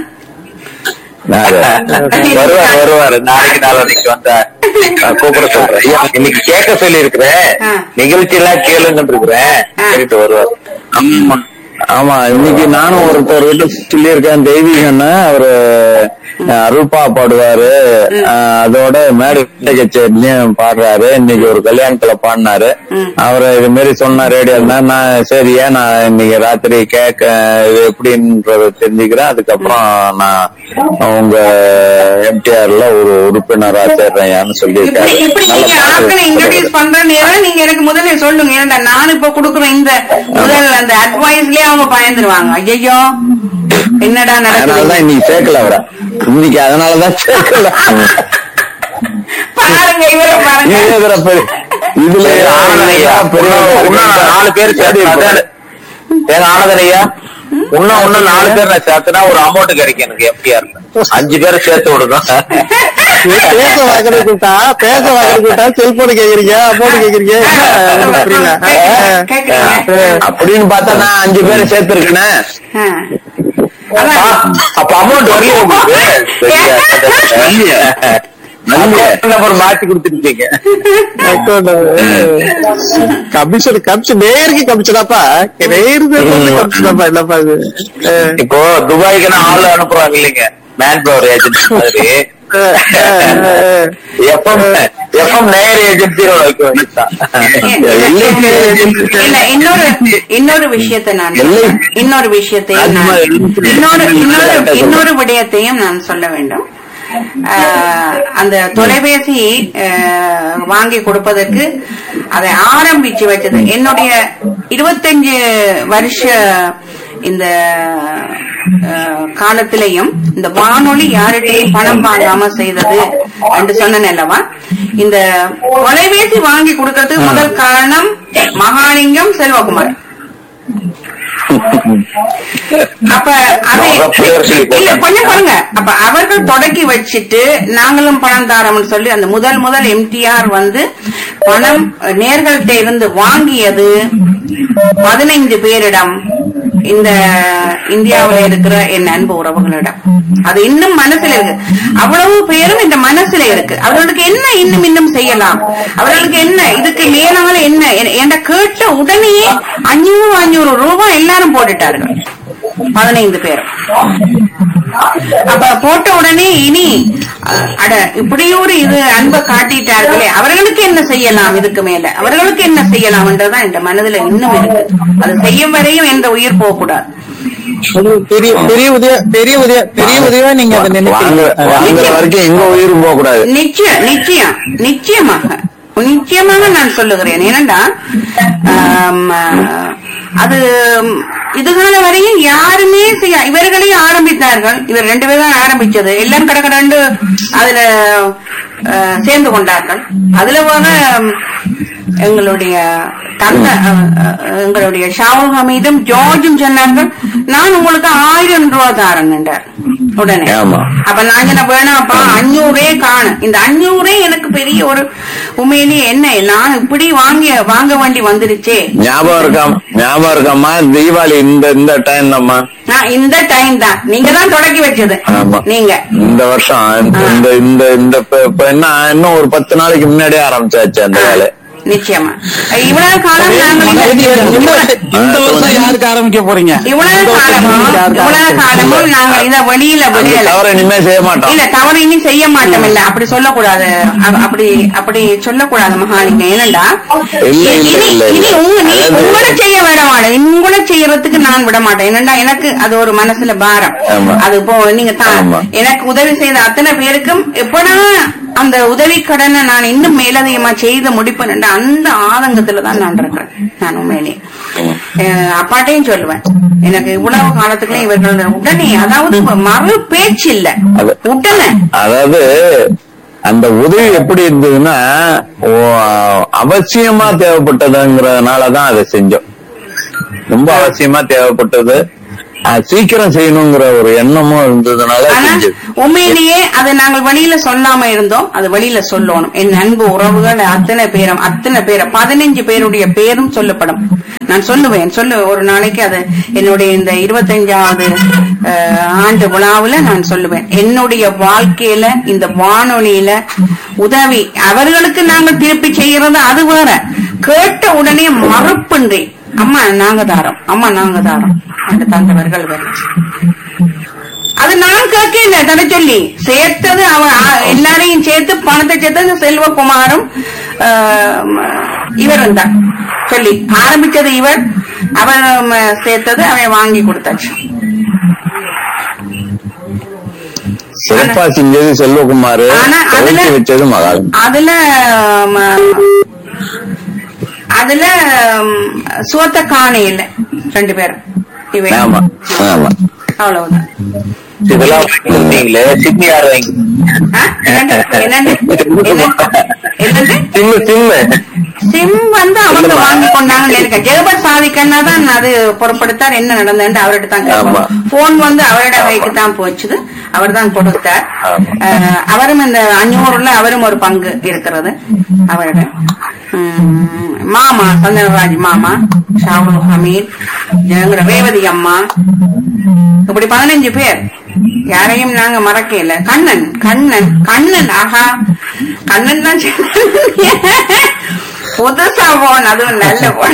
S4: வருவார் வருவார் நாளைக்கு நாளைக்கு வந்தா நான் கூப்பிட சொல்றேன் ஐயா, இன்னைக்கு கேட்க சொல்லி இருக்கிறேன்
S2: ஆ.
S4: நிகழ்ச்சி எல்லாம் கேளுங்கன்னு இருக்கிறேன்
S2: ஆ.
S4: கேட்டு வருவார்
S3: ஆமா ஆமா இன்னைக்கு நானும் ஒருத்தர் வீட்டு சொல்லியிருக்கேன் தெய்வீகன்னு அவரு அஹ், அருள்பா பாடுவாரு அஹ், அதோட மேடை கச்சேரிலையும் பாடுறாரு இன்னைக்கு ஒரு கல்யாணத்துல பாடினாரு அவரு இது மாதிரி சொன்ன ரேடியோ நான் சரியா நான் இன்னைக்கு ராத்திரி கேட்க இது எப்படின்றத தெரிஞ்சுக்கிறேன் அதுக்கப்புறம் நான் உங்க எம்டிஆர்ல ஒரு உறுப்பினரா சேர்றேன்னு
S2: இப்படி
S3: சொல்லியிருக்காரு
S2: இப்படி
S3: நல்ல
S2: நீங்க ஆட்களை
S3: பாட்டு
S2: இன்ட்ரோடியூஸ் பண்ற நேரம் நீங்க எனக்கு முதல்ல சொல்லுங்க ஏன்டா நான் இப்ப குடுக்குற இந்த முதல் அந்த அட்வைஸ்லயே அவங்க பயந்துருவாங்க ஐயோ என்னடா
S3: அதனாலதான்
S2: நடக்குது
S3: இன்னைக்கு சேர்க்கல அவரை இன்னைக்கு அதனாலதான் சேர்க்கல
S2: பாருங்க இவரை பாருங்க
S3: இதுல பெரிய- இதுல
S4: ஆனந்தனையா
S3: பெரிய
S4: நாலு பேர் சேர்த்து ஏங்க ஆனந்தனையா இன்னும் இன்னும் நாலு பேர் நான் சேர்த்துனா ஒரு அமௌண்ட் கிடைக்கும் எனக்கு எம்டிஆர்ல அஞ்சு பேரை சேர்த்து விடணும்
S1: பேச வாக்குறது கூட்டா பேச வாக்குறது கூட்டா செல்போன் கேக்குறீங்க அமௌண்ட் கேக்குறீங்க என்ன, எனக்கு புரியல
S2: கேக்குறீங்க.
S3: அப்படின்னு பார்த்தா நான் அஞ்சு பேரை சேர்த்திருக்கேனே
S2: ஆ. அதான்.
S4: அப்ப அமௌண்ட் வரலையே உங்களுக்கு நம்பர் மாத்தி கொடுத்துருக்கீங்க
S1: கமிஷன் கமிஷன் நேருக்கு கமிஷனாப்பா நேருக்கு கமிஷனாப்பா என்னப்பா இது அஹ்,
S4: இப்போ துபாய்க்கு நான் ஆள் அனுப்புறாங்க இல்லைங்க மேன் பவர் ஏஜென்சி மாதிரி
S1: அஹ், அஹ், அஹ்.
S4: எஃப்எம் எஃப்எம் நேர் ஏஜென்சியோட வைக்க வேண்டியதுதான்
S2: இல்ல இன்னொரு இன்னொரு விஷயத்தை நான் சொல்றேன். இன்னொரு விஷயத்தையும் நான் இன்னொரு இன்னொரு இன்னொரு விடயத்தையும் நான் சொல்ல வேண்டும் ஆஹ், அந்த தொலைபேசி ஆஹ், வாங்கி கொடுப்பதற்கு அதை ஆரம்பிச்சு வச்சது என்னுடைய இருபத்தஞ்சு வருஷ இந்த ஆஹ், காலத்திலையும் இந்த வானொலி யார்கிட்டையும் பணம் வாங்காம செய்தது என்று சொன்னேன் அல்லவா இந்த தொலைபேசி வாங்கி கொடுக்கறதுக்கு முதல் காரணம் மகாலிங்கம் செல்வகுமார் அப்ப அதை இல்ல கொஞ்சம் பாருங்க அப்ப அவர்கள் தொடக்கி வச்சுட்டு நாங்களும் பணம் தாரோம்னு சொல்லி அந்த முதல் முதல் எம்டிஆர் வந்து பணம் நேர்கள்ட்ட இருந்து வாங்கியது பதினைந்து பேரிடம் இந்த இந்தியாவுல இருக்கிற என் அன்பு உறவுகளிடம் அது இன்னும் மனசுல இருக்கு அவ்வளவு பேரும் இந்த மனசுல இருக்கு அவர்களுக்கு என்ன இன்னும் இன்னும் செய்யலாம் அவர்களுக்கு என்ன இதுக்கு மேலால என்ன என்ற கேட்ட உடனே அஞ்சூறு அஞ்சூறு ரூபாய் எல்லாரும் போட்டுட்டார்கள் பதினைந்து பேர் அப்ப போட்ட உடனே இனி அஹ், அட இப்படி ஒரு இது அன்பை காட்டிட்டார்களே அவர்களுக்கு என்ன செய்யலாம் இதுக்கு மேல அவர்களுக்கு என்ன செய்யலாம்ன்றதுதான் இந்த மனதுல இன்னும் இருக்கு அது செய்யும் வரையும் எந்த உயிர் போக கூடாது
S1: அது பெரிய பெரிய உதவி பெரிய உதவி பெரிய உதவியா நீங்க அதை
S3: வாங்க
S1: நினைக்கிறீங்க
S3: வாங்குற வரைக்கும் எங்க உயிரும் போக கூடாது
S2: நிச்சயம் நிச்சயம் நிச்சயமாக நிச்சயமாக நான் சொல்லுகிறேன் ஏனண்டா ஆம், அது இதுகால வரையும் யாருமே செய்ய இவர்களையும் ஆரம்பித்தார்கள் இவர் ரெண்டு பேரும் தான் ஆரம்பிச்சது எல்லாம் கடை கடண்டு அதுல அஹ், சேர்ந்து கொண்டார்கள் அதுல போக ம், எங்களுடைய தந்த அஹ், அஹ், எங்களுடைய ஷாவுல் ஹமீதும் ஜார்ஜும் சொன்னார்கள் நான் உங்களுக்கு ஆயிரம் ரூபா தாரேன் என்றார் உடனே
S3: ஆமா.
S2: அப்ப நான் என்ன வேணாப்பா அஞ்சூறே காணும் இந்த அஞ்சூறே எனக்கு பெரிய ஒரு உண்மையிலேயே என்ன நான் இப்படி வாங்கி வாங்க வேண்டி வந்துருச்சே
S3: ஞாபகம் இருக்காம் ஞாபகம் இருக்காம்மா தீபாவளி இந்த இந்த டைம் தான்மா
S2: நான் இந்த டைம் தான் நீங்க தான் தொடக்கி வச்சது
S3: ஆமா
S2: நீங்க
S3: இந்த வருஷம் இந்த இந்த இந்த இப்ப இப்ப என்ன இன்னும் ஒரு பத்து நாளைக்கு முன்னாடியே ஆரம்பிச்சாச்சு அந்த வேலை
S2: நிச்சயமா இவ்வளவு காலம் நாங்கள்
S1: இது
S2: இந்த-
S1: இந்த
S2: இவ்வளவு-
S5: இந்த வருஷம் யாருக்கு ஆரம்பிக்க போறீங்க
S2: இவ்வளவு காலமும் இவ்வளவு காலமும் நாங்கள் இத வெளியில
S3: அந்த
S2: விடல
S3: தவிர இனிமே செய்ய மாட்டோம்
S2: இல்ல தவறு இனி செய்ய மாட்டோம் இல்ல அப்படி சொல்லக்கூடாது அ- அப்படி அப்படி சொல்லக்கூடாது மகாலிங்க ஏனண்டா
S3: இல்ல, இல்ல,
S2: இனி
S3: இல்ல, இல்ல.
S2: இனி உங்க நீ
S3: அதாவது-
S2: உங்களை செய்ய விட மாட்டேன் உங்களை செய்யறதுக்கு நான் விட மாட்டேன் ஏனண்டா எனக்கு அது ஒரு மனசுல பாரம்
S3: ஆமா.
S2: அது இப்போ நீங்க தான்
S3: ஆமா.
S2: எனக்கு உதவி செய்த அத்தனை பேருக்கும் எப்படா அந்த உதவி கடனை நான் இன்னும் மேலதிகமா செய்து முடிப்பேன் அந்த ஆதங்கத்துல தான் நான் இருக்கிறேன் நான் உண்மையிலேயே அஹ் அப்பாட்டையும் சொல்லுவேன் எனக்கு இவ்வளவு காலத்துக்குள்ள இவர்கள் உடனே அதாவது மறு பேச்சு இல்ல
S3: அது-
S2: உடனே
S3: அதாவது அந்த உதவி எப்படி இருந்ததுன்னா ஓ, அவசியமா தேவைப்பட்டதுங்கிறதுனாலதான் அதை செஞ்சோம் ரொம்ப அவசியமா தேவைப்பட்டது அஹ், சீக்கிரம் செய்யணுங்கிற ஒரு எண்ணமும் இருந்ததுனால
S2: ஆனா
S3: செஞ்சது
S2: உண்மையிலேயே அதை நாங்கள் வெளியில சொல்லாம இருந்தோம் அது வெளியில சொல்லணும் என் அன்பு உறவுகள் அத்தனை பேரும் அத்தனை பேரும் பதினஞ்சு பேருடைய பேரும் சொல்லப்படும் நான் சொல்லுவேன் சொல்லு ஒரு நாளைக்கு அது என்னுடைய இந்த இருபத்தஞ்சாவது அஹ், ஆண்டு விழாவுல நான் சொல்லுவேன் என்னுடைய வாழ்க்கையில இந்த வானொலியில உதவி அவர்களுக்கு நாங்கள் திருப்பி செய்யறது அது வேற கேட்ட உடனே மறுப்பின்றி அம்மா நாங்க தாரோம் அம்மா நாங்க தாரோம் அந்த தந்தவர்கள் வேற அது நான் கேட்கல தட சொல்லி சேர்த்தது அவன் ஆ- எல்லாரையும் சேர்த்து பணத்தை சேர்த்தது செல்வகுமாரும் இவரும் தான் சொல்லி ஆரம்பிச்சது இவர் அவன் ம, சேர்த்தது அவன் வாங்கி கொடுத்தாச்சு
S3: சிறப்பா செஞ்சது செல்வகுமார்
S2: ஆனா அதுல
S3: துவக்கி வச்சது மகால்
S2: அதுல ம, அதுல ம், சுவத்த காணே இல்ல ரெண்டு பேரும் இவன்
S3: ஆமா ஆமா
S2: அவ்வளவுதான்
S4: இதெல்லாம் வாங்கிட்டீங்களே சிட்னி யார் வாங்கி
S2: ஆ? என்னண்டு? என்னண்டு? என்ன- என்னண்டு?
S3: சிம்மு சிம்மு
S2: சிம் வந்து அவங்க வாங்கி கொண்டாங்கன்னு நினைக்கிறேன் ஜெகபத் சாதிக்கன்னா தான் அது பொருட்படுத்தார் என்ன நடந்ததுன்னு அவர்கிட்ட தான்
S3: ஆமா.
S2: போன் வந்து அவரோட கைக்கு தான் போச்சுது அவர் தான் கொடுத்தார்
S3: ஆமா.
S2: அஹ், அவரும் இந்த அஞ்சூறுல அவரும் ஒரு பங்கு இருக்கிறது அவரோட உம், மாமா சந்திரராஜ் மாமா ஷாவுல் ஹமீத் எங்களோட ரேவதி அம்மா இப்படி பதினஞ்சு பேர் யாரையும் நாங்க மறக்கல கண்ணன் கண்ணன் கண்ணன் ஆஹா கண்ணன் தான் சொன்னாங்க. புதுசா போன் அதுவும் நல்ல போன்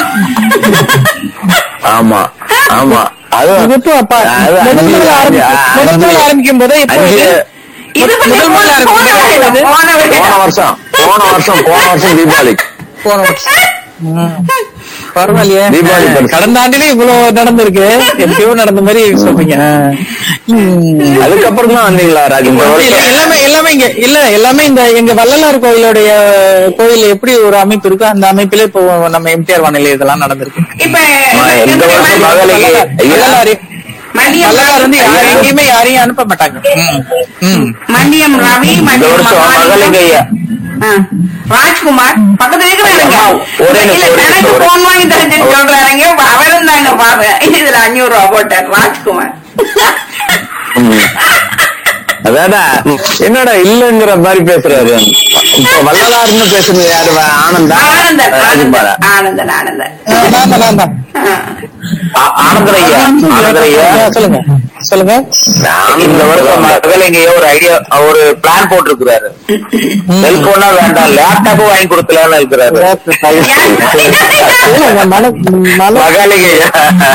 S3: ஆமா ஆமா அது
S1: இது இப்போ அப்பா
S3: அது
S1: முதல்
S3: அஞ்சு-
S1: முதல்ல ஆரம்பி-
S3: அஞ்சு-
S1: முதல் முதல்ல ஆரம்பிக்கும் போதே இப்போ
S3: அஞ்சு-
S1: இது
S2: இது வந்து
S1: முதல் முதல்ல
S2: போன
S1: ஆரம்பிக்கும்
S2: வருடம், போன
S3: போன
S2: வருடம்.
S3: வருஷம் போன வருஷம் போன வருஷம் தீபாவளி
S1: போன வருஷம். ம். பரவாயில்லையே
S3: தீபாவளி பரிசு.
S1: கடந்த ஆண்டிலே இவ்வளவு நடந்திருக்கு எப்பயோ நடந்த மாதிரி சொல்றீங்க ம்.
S3: அதுக்கப்புறம் தான் வந்தீங்களா ராஜ் இந்த
S1: இல்ல,
S3: வருஷம்
S1: எல்லாமே எல்லாமே இங்க இல்ல எல்லாமே இந்த எங்க வள்ளலார் கோயிலுடைய கோயில் எப்படி ஒரு அமைப்பு இருக்கோ அந்த அமைப்பிலே இப்போ நம்ம எம்டிஆர் வானிலை இதெல்லாம் நடந்திருக்கு
S2: இப்ப
S3: ஆமா, இந்த வருஷம் மகளிர் ஐயா,
S1: வள்ளலார்
S2: மல்லியம்
S1: வள்ளலார் வந்து யாரையும் எங்கேயுமே யாரையும் அனுப்ப மாட்டாங்க ம். ம்.
S2: மல்லியம் ரவி
S3: இந்த
S2: மல்லியம்
S3: வருஷம் மகளிர் ஐயா
S2: ஆ, ராஜ்குமார் பக்கத்துல இருக்கிறாருங்க
S3: அம்மா, ஒரே
S2: இல்ல
S3: நிமிஷம், ஒரே
S2: எனக்கு
S3: நிமிஷம்.
S2: போன் வாங்கி தரேன்னு சொல்றாருங்க அவரும் தாங்க பாரு இதுல அஞ்சூறு ரூபா போட்டார் ராஜ்குமார்
S3: ம். அதாடா என்னடா இல்லங்கிற மாதிரி பேசுறாரு இப்ப வள்ளலார்னு பேசுறது யாரு ஆனந்தா
S2: ஆனந்தன்
S3: ராஜகுமாரா
S2: ஆனந்தன் ஆனந்தன் ஆனந்தன்
S1: நான் தான், நான் தான்.
S2: ஆ.
S4: ஆ- ஆனந்தன் ஐயா ஆனந்தன் ஐயா
S1: ஆ, சொல்லுங்க சொல்லுங்க
S4: நான் இந்த வருஷம் மகளிங்கையோ ஒரு ஐடியா ஒரு பிளான் போட்டிருக்கிறாரு செல்போனா வேண்டாம் லேப்டாப்பும் வாங்கி கொடுக்கலாம்னு இருக்கிறாரு
S1: இல்ல, உங்க மன மன
S4: மகளிங்கையா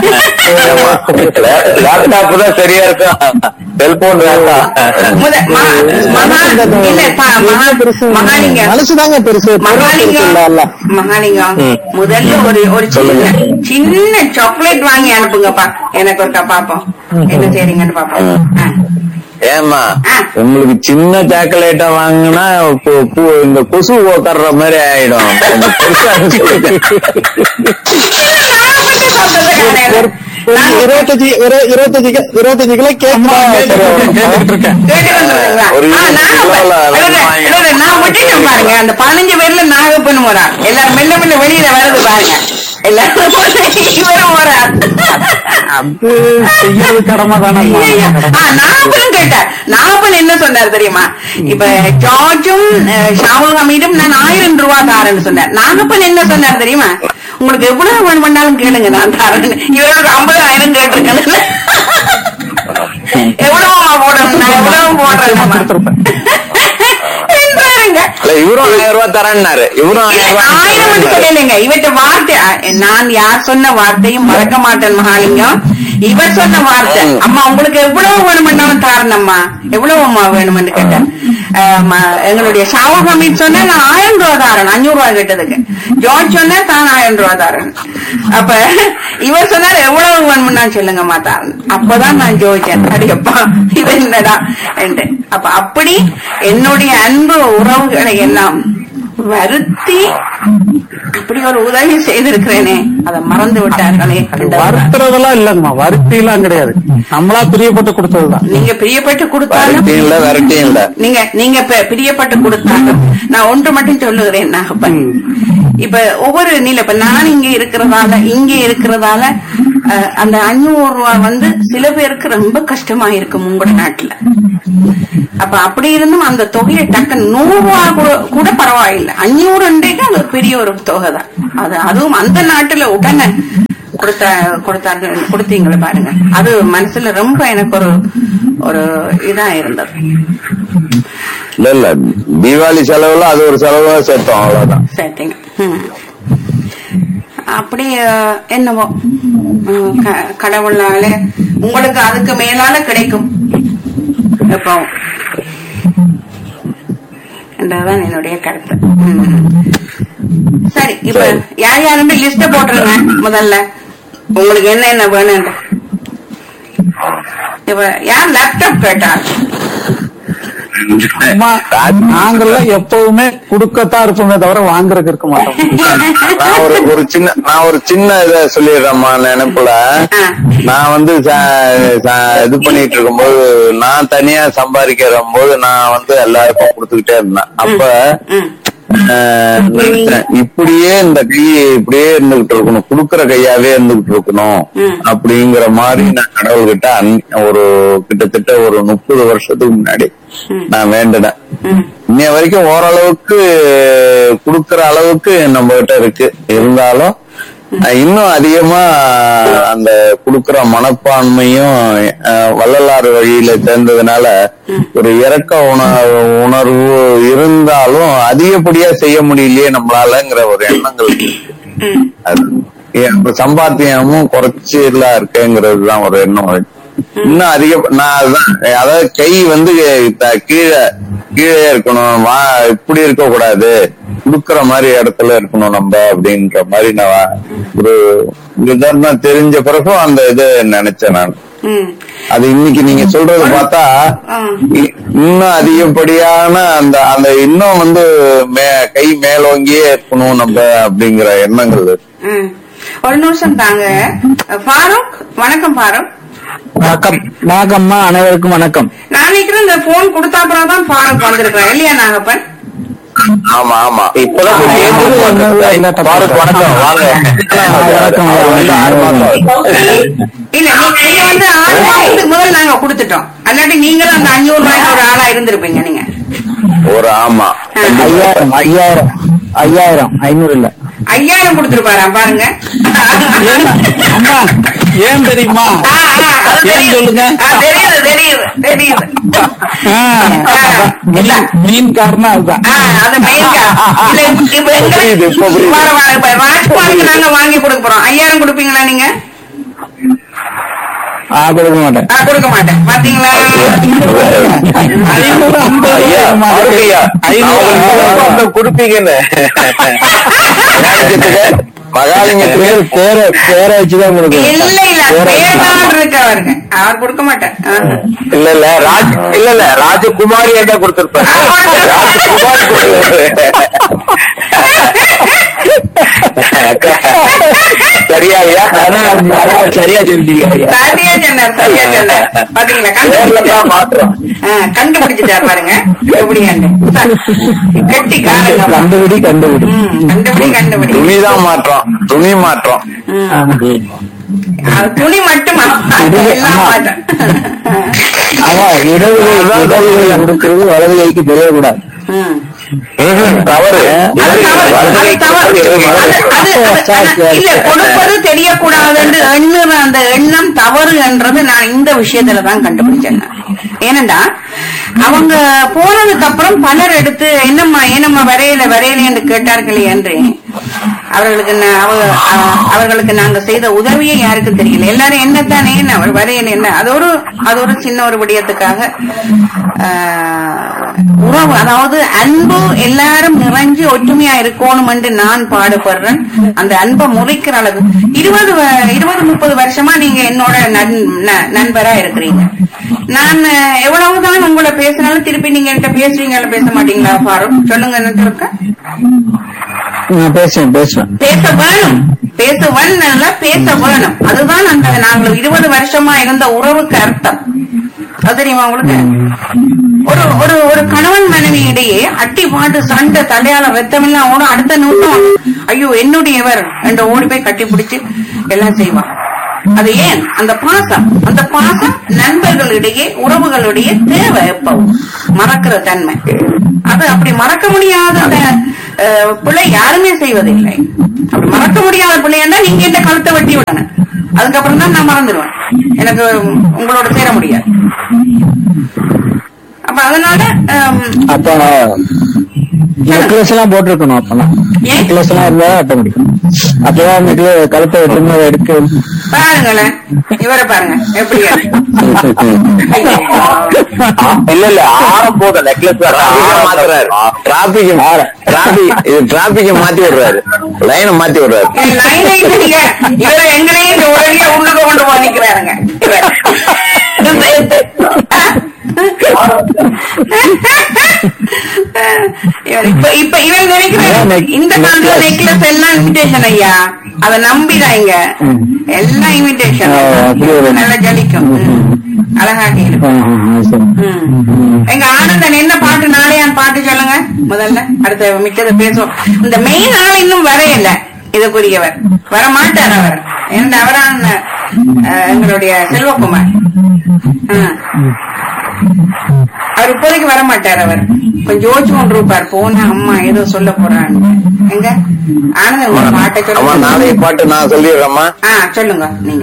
S4: லேப்டாப் தான் சரியா இருக்கும் செல்போன் வேண்டாம்
S2: முத- ம- மகா- இல்ல, பா- மகா- மகாலிங்கம்.
S1: மனசுதாங்க பெருசு பொருள் பெருசு இல்ல
S2: மகாலிங்கம்
S1: அல்ல
S2: மகாலிங்கம் முதல்ல ஒரு ஒரு சின்ன சின்ன சாக்லேட் வாங்கி அனுப்புங்கப்பா எனக்கு ஒருக்கா பாப்போம் என்ன செய்றீங்கன்னு பாப்போம் ஆ.
S3: ஏமா
S2: ஆ.
S3: உங்களுக்கு சின்ன சாக்லேட்டா வாங்கினா பூ- பூ- இந்த கொசு உக்காடுற மாதிரி ஆயிடும் கொஞ்சம் பெருசா சொல்லுங்க.
S2: நான் மட்டும் சொல்றது கிடையாது.
S1: ஒரு
S2: நான்
S1: இருபத்தஞ்சு இரு- இருபத்தஞ்சு கிலோ- இருபத்தஞ்சு கிலோ கேக்
S5: கேட்டுட்டு இருக்கேன்
S2: கேட்டு வந்துடுறீங்களா?
S3: ஒரு
S2: ஆ,
S3: இருபது
S2: நான்
S3: கிலோல
S2: இல்ல, இல்ல,
S3: வாங்கி.
S2: இல்ல, இல்ல, நான் விட்டுட்டேன் பாருங்க அந்த பதினஞ்சு பேர்ல நாகப்பன் போறான் எல்லாரும் மெல்ல மெல்ல வெளியில வருது பாருங்க எல்லாரும் இவரும் போறார்
S5: அது செய்யறது கடமை தானே
S2: நாகப்பன் கேட்டார் நாகப்பன் என்ன சொன்னார் தெரியுமா இப்ப ஜார்ஜும் அஹ், ஷாவுல் ஹமீடும் நான் ஆயிரம் ரூபாய் தாரேன்னு சொன்னார் நாகப்பன் என்ன சொன்னார் தெரியுமா உங்களுக்கு எவ்வளவு வேணும் பண்ணாலும் கேளுங்க நான் தாரேன் இவரோட ஐம்பதாயிரம் கேட்டிருக்கேன் எவ்வளவு போடணும் நான் எவ்வளவு போடுறேன் என்றாருங்க
S3: இல்ல இவரும் ஆயிரம் ரூபாய் தரேன்னாரு இவரும் ஆயிரம் ரூபாய்
S2: ஆயிரம் வந்து
S3: தரேன்னாரு.
S2: சொல்லலைங்க இவற்ற வார்த்தை அ, நான் யார் சொன்ன வார்த்தையும் மறக்க மாட்டேன் மகாலிங்கம் இவர் சொன்ன வார்த்தை
S3: ம்.
S2: அம்மா உங்களுக்கு எவ்வளவு வேணுமென்னாலும் தாரணம்மா எவ்வளவு அம்மா வேணும்னு கேட்டேன் அஹ், ம- எங்களுடைய ஷாவுல் ஹமீத் சொன்னா நான் ஆயிரம் ரூபா தாரன் அஞ்சூறு ரூபாய் கேட்டதுக்கு ஜார்ஜ் சொன்னா தான் ஆயிரம் ரூபா தாரன் அப்ப இவர் சொன்னார் எவ்வளவு வேணும்னா சொல்லுங்கம்மா தாரன் அப்பதான் நான் ஜோதிச்சேன் அடியப்பா இது என்னடா என்று அப்ப அப்படி என்னுடைய அன்பு உறவுகளை எல்லாம் வருத்தி அப்படி ஒரு உதவி செய்திருக்கிறேனே அதை மறந்து விட்டார்களே என்றார்.
S5: வருத்துறதெல்லாம் இல்லங்கம்மா வருத்தி எல்லாம் கிடையாது நம்மளா பிரியப்பட்டு கொடுத்ததுதான்
S2: நீங்க பிரியப்பட்டு கொடுத்தாலும்
S3: வரட்டியும் இல்ல வரட்டியும் இல்ல
S2: நீங்க நீங்க இப்ப பிரியப்பட்டு கொடுத்தாலும் நான் ஒன்று மட்டும் சொல்லுகிறேன் நாகப்பன் இப்ப ஒவ்வொரு நிலை இப்ப நான் இங்க இருக்கிறதால இங்க இருக்கிறதால அஹ், அந்த அஞ்சூறு ரூபாய் வந்து சில பேருக்கு ரொம்ப கஷ்டமா இருக்கும் உங்களோட நாட்டுல அப்ப அப்படி இருந்தும் அந்த தொகையை டக்கு நூறு ரூபாய் கூட கூட பரவாயில்லை அஞ்சூறு இன்றைக்கு அது ஒரு பெரிய ஒரு தொகை தான் அது அதுவும் அந்த நாட்டுல உடனே கொடுத்த கொடுத்தார்கள் கொடுத்தீங்களே பாருங்க அது மனசுல ரொம்ப எனக்கு ஒரு ஒரு இதா இருந்தது
S3: இல்ல இல்ல தீபாவளி செலவுல அது ஒரு செலவா சேர்த்தோம் அவ்வளவுதான்
S2: சரிங்க ம். அப்படி அஹ், என்னவோ ம், க- கடவுளால உங்களுக்கு அதுக்கு மேலால கிடைக்கும் எப்போ என்றதான் என்னுடைய கருத்து ம். சரி இப்ப
S3: சரி.
S2: யார் யாருன்னு லிஸ்ட போட்டுருங்க முதல்ல உங்களுக்கு என்ன என்ன வேணும்ன்ற இப்ப யார் லேப்டாப் கேட்டார்
S5: அம்மா, நாங்கெல்லாம் எப்பவுமே கொடுக்கத்தான் இருப்போமே தவிர வாங்குறதுக்கு இருக்க மாட்டோம்
S3: நான் ஒரு ஒரு சின்ன நான் ஒரு சின்ன இத சொல்லிடுறேம்மா நினைப்புல
S2: ஆ.
S3: நான் வந்து ச- ச- இது பண்ணிட்டு இருக்கும்போது நான் தனியா சம்பாதிக்கிற போது நான் வந்து எல்லாருக்கும் கொடுத்துக்கிட்டே இருந்தேன் அப்ப
S2: ம்
S3: ஆஹ், நினைச்சேன், இப்படியே இந்த கை இப்படியே இருந்துகிட்டு இருக்கணும் குடுக்கற கையாவே இருந்துகிட்டு இருக்கணும்
S2: ம்.
S3: அப்படிங்கிற மாதிரி நான் கடவுள்கிட்ட அன்- ஒரு கிட்டத்தட்ட ஒரு முப்பது வருஷத்துக்கு முன்னாடி
S2: ம்.
S3: நான் வேண்டினேன்
S2: ம்
S3: இன்னைய வரைக்கும் ஓரளவுக்கு குடுக்கற அளவுக்கு நம்ம கிட்ட இருக்கு இருந்தாலும் அஹ், இன்னும் அதிகமா அந்த குடுக்கற மனப்பான்மையும் அஹ், வள்ளலார் வழியில சேர்ந்ததுனால ஒரு இறக்க உணர்வு உணர்வு இருந்தாலும் அதிகப்படியா செய்ய முடியலையே நம்மளாலங்கிற ஒரு எண்ணங்கள் இருக்கு.
S2: ம்
S3: அது ஏன் இப்ப சம்பாத்தியமும் குறைச்சலா இருக்கேங்கிறது தான் ஒரு எண்ணம் வருது. இன்னும் அதிக நான் அதுதான் அதாவது கை வந்து த- கீழே கீழே இருக்கணும் வா இப்படி இருக்க கூடாது குடுக்கற மாதிரி இடத்துல இருக்கணும் நம்ம அப்படின்ற மாதிரி நான் ஒரு விதம் தெரிஞ்ச பிறகும் அந்த இது நினைச்சேன் நான்
S2: ம்
S3: அது இன்னைக்கு நீங்க சொல்றது பார்த்தா
S2: ஆ.
S3: இ- இன்னும் அதிகப்படியான அந்த அந்த இன்னும் வந்து மே- கை மேலோங்கியே இருக்கணும் நம்ம அப்படிங்கிற எண்ணங்கள் இருக்கு.
S2: ம். ஒரு நிமிஷம் தாங்க ஃபாரூக் வணக்கம் ஃபாரூக்
S1: வணக்கம் வணக்கம்மா அனைவருக்கும் வணக்கம்
S2: நான் நினைக்கிறேன் இந்த போன் கொடுத்தா அப்புறம் தான் ஃபாரூக் வந்திருக்கிறேன் இல்லையா நாகப்பன்
S3: ஆமா ஆமா
S4: இப்பதான் கொஞ்சம் ஏஜ் இருக்கு.
S3: பாரத் வணக்கம் வாங்க
S1: வணக்கம்.
S3: அவர் வந்து ஆறு மாசம் ஆகுது.
S2: இல்ல நீ- நீங்க வந்து ஆறு மாசத்துக்கு முதல்ல நாங்க கொடுத்துட்டோம் அல்லாட்டி நீங்களும் அந்த அஞ்சூறு ரூபாய்க்கு ஒரு ஆளா இருந்திருப்பீங்க நீங்க
S3: ஒரு ஆமா
S1: ஐயாயிரம் ஐயாயிரம் ஐயாயிரம் ஐநூறு இல்ல
S2: ஐயாயிரம் கொடுத்துருப்பாரா பாருங்க
S1: அம்மா
S5: ஏன் தெரியுமா
S2: ஆ, ஆ, அது
S5: ஏன்
S2: தெரியுது.
S5: சொல்லுங்க
S2: ஆ, தெரியுது தெரியுது தெரியுது
S5: ஆ, மீன் மீன் காரணம் அதுதான்
S2: ஆ, அது main கா. இல்ல, இப்ப- இப்ப எங்க-
S3: புரியுது, இப்ப புரியுது.
S2: வர, வர, இப்ப ராஜ்குமாருக்கு நாங்க வாங்கி கொடுக்க போறோம் ஐயாயிரம் கொடுப்பீங்களா நீங்க
S5: ஆ, கொடுக்க மாட்டேன்
S2: ஆ, கொடுக்க மாட்டேன் பாத்தீங்களா
S5: ஐநூறு ஐம்பது
S3: ஐயா, பாருங்க ஐயா.
S5: ஐநூறு
S3: நான்
S5: ஐம்பது
S3: உங்களுக்கு ஒருத்தன் கொடுப்பீங்கன்னு மகாலிங்கத்துக்கு
S5: பேர் பேரை பேரை வச்சுதான் கொடுக்கணும்
S2: இல்ல இல்ல
S5: பேரை
S2: பேர்தான் இருக்கு அவருக்கு அவர் கொடுக்க மாட்டேன் ஆ.
S3: இல்ல இல்ல ராஜ் இல்ல இல்ல ராஜகுமாரி என்ன கொடுத்திருப்பாரு ராஜகுமாரி சரியா ஐயா
S5: சரியா சொல்லிட்டீங்க ஐயா.
S2: சரியா சொன்னார் சரியா சொன்னார் பாத்தீங்களா
S3: பேர்ல
S2: கண்டுபிடிச்சார்
S3: தான் மாற்றம்
S2: ஆ, கண்டுபிடிச்சிட்டார் பாருங்க எப்படியாண்டு கட்டி காரணம்
S5: கண்டுபிடி கண்டுபிடி
S2: கண்டுபிடி கண்டுபிடி
S3: துணிதான் மாற்றம் துணி மாற்றம்
S2: அது துணி மட்டுமா எல்லாம் மாற்றம்
S5: ஆமா இடது கை இடது கை கொடுக்கிறது வலது கைக்கு தெரியக்கூடாது
S2: ம்.
S3: ம்ஹும், தவறு
S2: அது தவறு, அது தவறு. அது- அது- அது- இல்ல கொடுப்பது தெரியக்கூடாதுன்னு எண்ணுற அந்த எண்ணம் தவறு என்றது நான் இந்த விஷயத்துல தான் கண்டுபிடிச்சேன் நான். ஏனென்றா அவங்க போனதுக்கு அப்புறம் பலர் எடுத்து என்னம்மா ஏனம்மா வரையில வரையில என்று கேட்டார்களே என்று அவர்களுக்கு நா- அவ- அ- அவர்களுக்கு நாங்க செய்த உதவியே யாருக்கும் தெரியல எல்லாரும் என்னத்தானே அவர் வரையில என்ன அது ஒரு அது ஒரு சின்ன ஒரு விடயத்துக்காக ஆஹ், உறவு அதாவது அன்பு எல்லாரும் நிறைஞ்சு ஒற்றுமையா இருக்கணும் என்று நான் பாடுபடுறேன் அந்த அன்பை முறைக்கிற அளவு இருபது வ- இருபது முப்பது வருஷமா நீங்க என்னோட நண்- ந- நண்பரா இருக்கிறீங்க நான் அஹ், எவ்வளவுதான் உங்களை பேசினாலும் திருப்பி நீங்க என்கிட்ட பேசுறீங்களா பேச மாட்டீங்களா பாரு சொல்லுங்க என்ன இருக்க
S5: நான் பேசுவேன் பேசுவேன்
S2: பேச வேணும் பேச வேணும் பேச வேணும் அதுதான் அந்த நாங்கள் இருபது வருஷமா இருந்த உறவுக்கு அர்த்தம் அது தெரியுமா உங்களுக்கு ஒரு ஒரு ஒரு கணவன் மனைவி இடையே அட்டி பாட்டு சண்டை தலையால ரத்தமெல்லாம் ஓடும் அடுத்த நிமிஷம் ஐயோ என்னுடையவர் என்று ஓடி போய் கட்டி பிடிச்சு எல்லாம் செய்வான் அது ஏன் அந்த பாசம் அந்த பாசம் நண்பர்களிடையே உறவுகளிடையே தேவை எப்பவும் மறக்கிற தன்மை அது அப்படி மறக்க முடியாத அந்த, அஹ், பிள்ளை யாருமே செய்வதில்லை அப்படி மறக்க முடியாத பிள்ளைன்னா நீங்க இந்த கழுத்தை வெட்டி விடணும் அதுக்கப்புறம் தான் நான் மறந்துடுவேன் எனக்கு உங்களோட சேர முடியாது அப்ப அதனால ஹம்,
S5: அப்ப நெக்லஸ் எல்லாம் போட்டிருக்கணும் அப்பெல்லாம்
S2: ஏன்?
S5: நெக்லஸ் எல்லாம் இருந்தா அட்ட முடியும் அப்பதான் நெக்ல கழுத்தை வெட்டுமே எடுக்க
S2: பாருங்களேன் இவரை பாருங்க எப்படி
S3: இல்ல இல்ல ஆரம் போதும் நெக்லஸ் மாத்துறாரு டிராபிக் டிராபிக் இது டிராபிக்க மாத்தி விடுறாரு லைனை மாத்தி விடுறாரு
S2: லைனை இல்லைங்க இவரை எங்களையும் இந்த உலகையே உள்ளுக்கு கொண்டு போய் நிக்கிறாருங்க இவர். இவர் இப்ப இப்ப இவன் நினைக்கிறார் இந்த காலத்துல நெக்லஸ் எல்லாம் இன்விடேஷன் ஐயா அத நம்பிடாங்க எல்லாம் இன்விடேஷன்
S5: ஆ, அப்படி ஒரு-
S2: நல்லா ஜலிக்கும் ம். அழகாக இருக்கும் ம். எங்க ஆனந்தன் என்ன பாட்டு நாளையான் பாட்டு சொல்லுங்க முதல்ல அடுத்த மிச்சத பேசுவோம் இந்த மெயின் ஆள் இன்னும் வரையல இதுக்குரியவர் வர மாட்டார் அவர் எந்த அவரான அஹ், எங்களுடைய செல்வகுமார் ஆ. அவர் இப்போதைக்கு வர மாட்டார் அவர் கொஞ்சம் யோசிச்சு கொண்டு இருப்பார் போனா அம்மா ஏதோ சொல்ல போறான்னு எங்க ஆனந்தன் ஒரு பாட்டை
S3: ஆமா
S2: சொல்லுங்க
S3: நாளைய பாட்டு நான் சொல்லிடுறேம்மா
S2: ஆ சொல்லுங்க நீங்க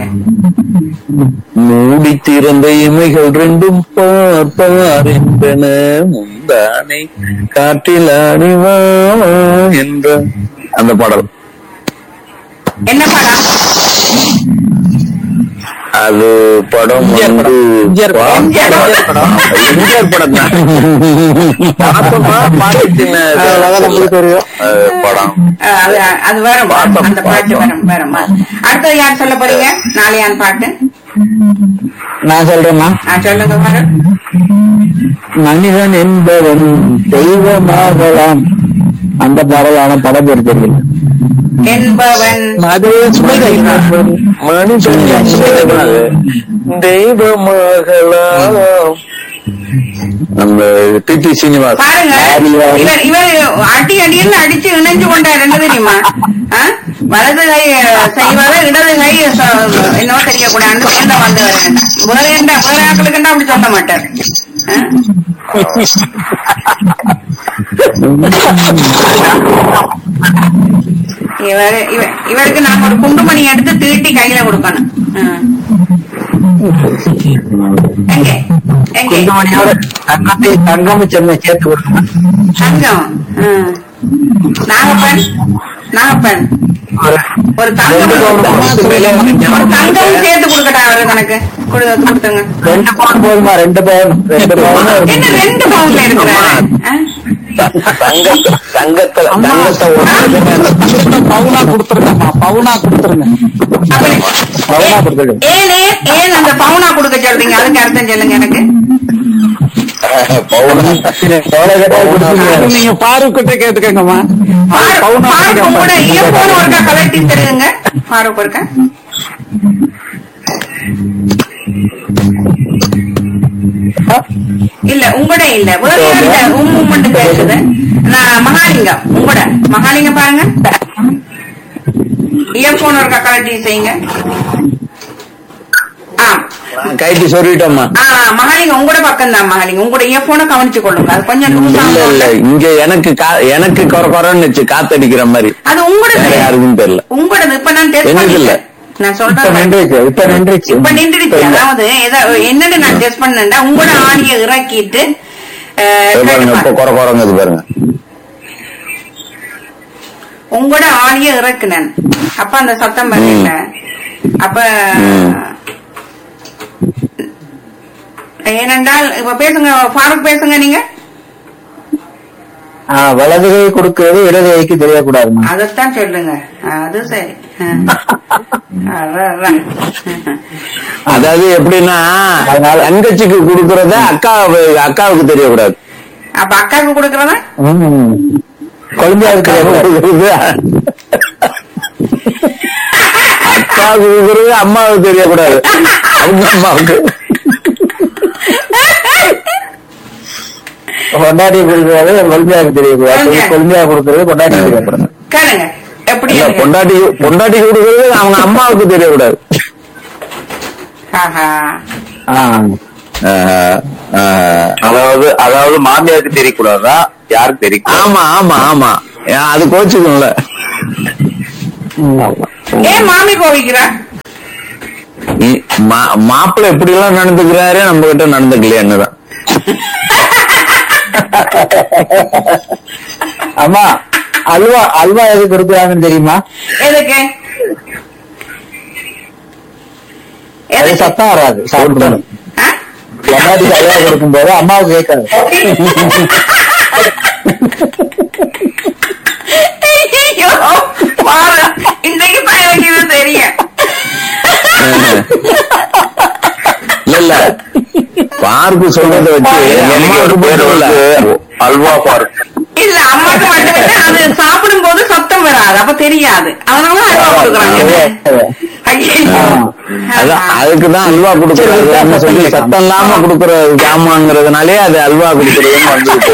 S3: மூடி திறந்த இமைகள் ரெண்டும் பார்ப்பார் என்பன முந்தானை காற்றில் அணிவா என்ற அந்த பாடல்
S2: என்ன படம்
S3: அது படம் வந்து
S1: எம்ஜிஆர் படம்.
S2: எம்ஜிஆர் படம்.
S3: எம்ஜிஆர் படம் தான் பார்த்தோமா, பார்த்துச்சுன்னு அது
S5: அதான் நம்மளுக்கு தெரியும்.
S3: அது படம்
S2: அஹ், அது அது வரும்
S3: பார்த்தோம்,
S2: அந்த பாட்டு
S3: பார்த்தோம்.
S2: வரும் வரும் அடுத்தது யார் சொல்ல போறீங்க நாளையான் பாட்டு
S5: நான் சொல்றேன்னா
S2: ஆ, சொல்லுங்க வரும்
S5: மனிதன் என்பவன் தெய்வமாகலாம் அந்த பாடலான படம் பேர் தெரியல
S2: என்பவன்
S1: அது சுமைதா
S3: மனுஷன் தெய்வமாகலாம் அந்த டிடி சீனிவாஸ்
S2: பாருங்க இவர் இவர் அடி அடியில் அடிச்சு இணைஞ்சு கொண்டார் என்ன தெரியுமா ஆ? வலது கை அஹ், செய்வத இடது கை சொ- என்னவோ தெரியக்கூடாது சேர்ந்த வந்து வரேன் வேற என்ன வேற ஆக்களுக்குண்டா அப்படி சொல்ல மாட்டார் ஆ? இவரு இவ- இவருக்கு நாங்க ஒரு குண்டுமணி எடுத்து தீட்டி கையில கொடுக்கணும் ம். எங்க எங்க
S6: குண்டுமணியோட தங்கத்தை தங்கம் சென்னை சேர்த்து கொடுக்கணும்
S2: தங்கம் ம். நாகப்பன் நாகப்பன்
S6: ஒரு
S2: ஒரு தங்கம் ஒரு தங்கம் சேர்த்து கொடுக்கட்டா அவரு கணக்கு கொடு கொடுத்துங்க
S6: ரெண்டு பவுன் போதுமா ரெண்டு பவுன் ரெண்டு பவுன்
S2: என்ன ரெண்டு பவுன்ல இருக்கிறாரு ஆ?
S3: தங்கத்தை தங்கத்துல தங்கத்தை
S5: தங்கத்தை பவுனா கொடுத்துருங்கம்மா பவுனா கொடுத்துருங்க
S2: அப்ப
S6: பவுனா கொடுத்துருங்க
S2: ஏன் ஏன் ஏன் அந்த பவுனா கொடுக்க சொல்றீங்க அதுக்கு அர்த்தம் சொல்லுங்க எனக்கு
S6: எவ்வளவு கேட்டாலும் கொடுத்துருங்க
S5: அது நீங்க பாருக்கிட்ட கேட்டுக்கங்கம்மா அது பவுனா
S2: ஃபாரூக் கூட
S5: கொடுங்க.
S2: இயர்போன் ஒருக்கா கலட்டி தருங்க ஃபாரூக் ஒருக்கா இல்ல உங்களோட இல்ல வேற யார்கிட்ட உம் உம்முன்னு பேசுது நான் மகாலிங்கம் உங்களோட மகாலிங்கம் பாருங்க இயர்போன் ஒருக்கா கலட்டி செய்யுங்க ஆ
S3: கைட்டு சொல்லிட்டோம்மா
S2: ஆ மகாலிங்கம் உங்களோட பக்கம் தான் மகாலிங்கம் உங்களோட இயர்போனை கவனிச்சு கொள்ளுங்க அது கொஞ்சம் லூஸ்
S3: இல்ல இல்ல
S2: ஆகும்
S3: இங்க எனக்கு கா- எனக்கு கொர கொரன்னு காத்தடிக்கிற மாதிரி
S2: அது உங்களோட
S3: வேற யாருக்கும் தெரியல
S2: உங்களோட இப்ப நான் டெஸ்ட்
S3: என்னது இல்ல.
S2: பண்ணிட்டேன் நான்
S6: இப்ப
S2: சொல்றேன்
S6: நின்றுச்சு இப்ப நின்றுச்சு
S2: இப்ப நின்றுடுச்சு அதாவது ஏதா- என்னன்னு நான் டெஸ்ட் பண்ணேன்டா உங்களோட ஆடிய இறக்கிட்டு அஹ்,
S3: இதோ பாருங்க
S2: கேட்டு
S3: இப்ப
S2: பாருங்க.
S3: கொர கொரங்குது பாருங்க
S2: உங்களோட ஆடிய இறக்குனேன் அப்ப அந்த சத்தம் வரல அப்ப ஏனென்றால் இப்ப பேசுங்க ஃபாரூக் பேசுங்க நீங்க
S6: ஆ, வலது கை கொடுக்கிறது இடது கைக்கு தெரியக்கூடாதுமா
S2: அதைத்தான் சொல்லுங்க அது சரி அதான், அதான்.
S3: அதாவது எப்படின்னா தங்கச்சிக்கு குடுக்கறத அக்கா அக்காவுக்கு தெரியக்கூடாது
S2: அப்ப அக்காவுக்கு கொடுக்கறதா
S6: ம். குழந்தையாவுக்கு
S3: கொடுக்கறது அக்காவுக்கு கொடுக்கறது அம்மாவுக்கு தெரியக்கூடாது அவங்க அம்மாவுக்கு
S6: கொண்டாடி கொடுக்கிறது குழந்தையாவுக்கு தெரியக்கூடாது
S2: குழந்தை.
S6: குழந்தையா கொடுக்கிறது கொண்டாடி தெரியக்கூடாது
S2: கேளுங்க எப்படி
S3: இல்ல
S2: இருக்கு?
S3: பொண்டாட்டி பொண்டாட்டி கொடுக்கறது அவங்க அம்மாவுக்கு தெரியக்கூடாது
S2: ஆஹா.
S6: ஆ.
S3: ஆஹா, ஆஹா.
S4: அதாவது அதாவது மாமியாருக்கு தெரியக்கூடாதா யாருக்கு தெரியும்
S3: ஆமா ஆமா ஆமா ஏன் அது கோச்சுக்கும்ல
S2: ஏன் மாமி கோவிக்கிறா
S3: இ- மா- மாப்பிள்ளை எப்படி எல்லாம் நடந்துக்கிறாரு நம்ம கிட்ட நடந்துக்கலையான்னுதான்
S6: அம்மா அல்வா அல்வா எது கொடுக்குறாங்கன்னு தெரியுமா
S2: எதுக்கு
S6: அது
S2: எதுக்கு?
S6: சத்தம் வராது சாப்பிடணும்
S2: ஆ?
S6: கொண்டாடி அல்வா கொடுக்கும் போது அம்மாவுக்கு கேட்காது
S2: ஐயோ, பாரு, இன்னைக்கு தான் எனக்கு இது தெரியும்
S3: இல்ல இல்ல பார்க்கு சொல்றத வச்சு
S4: எனக்கு ஒரு
S3: அம்மாவுக்கு
S4: பேர்
S3: மட்டும் இல்ல
S4: வந்து அல்வா பார்க்
S2: இல்ல அம்மாக்கு மட்டும் இல்ல, அது சாப்பிடும் போது சத்தம் வராது அப்ப தெரியாது அதனால அல்வா கொடுக்குறாங்க ஐயோ.
S3: அதான் அதுக்குதான் அல்வா கொடுக்கறது நம்ம சொல்லி சத்தம் இல்லாம கொடுக்கற ஜாமாங்கிறதுனாலே அது அல்வா கொடுக்கறதுன்னு வந்துட்டு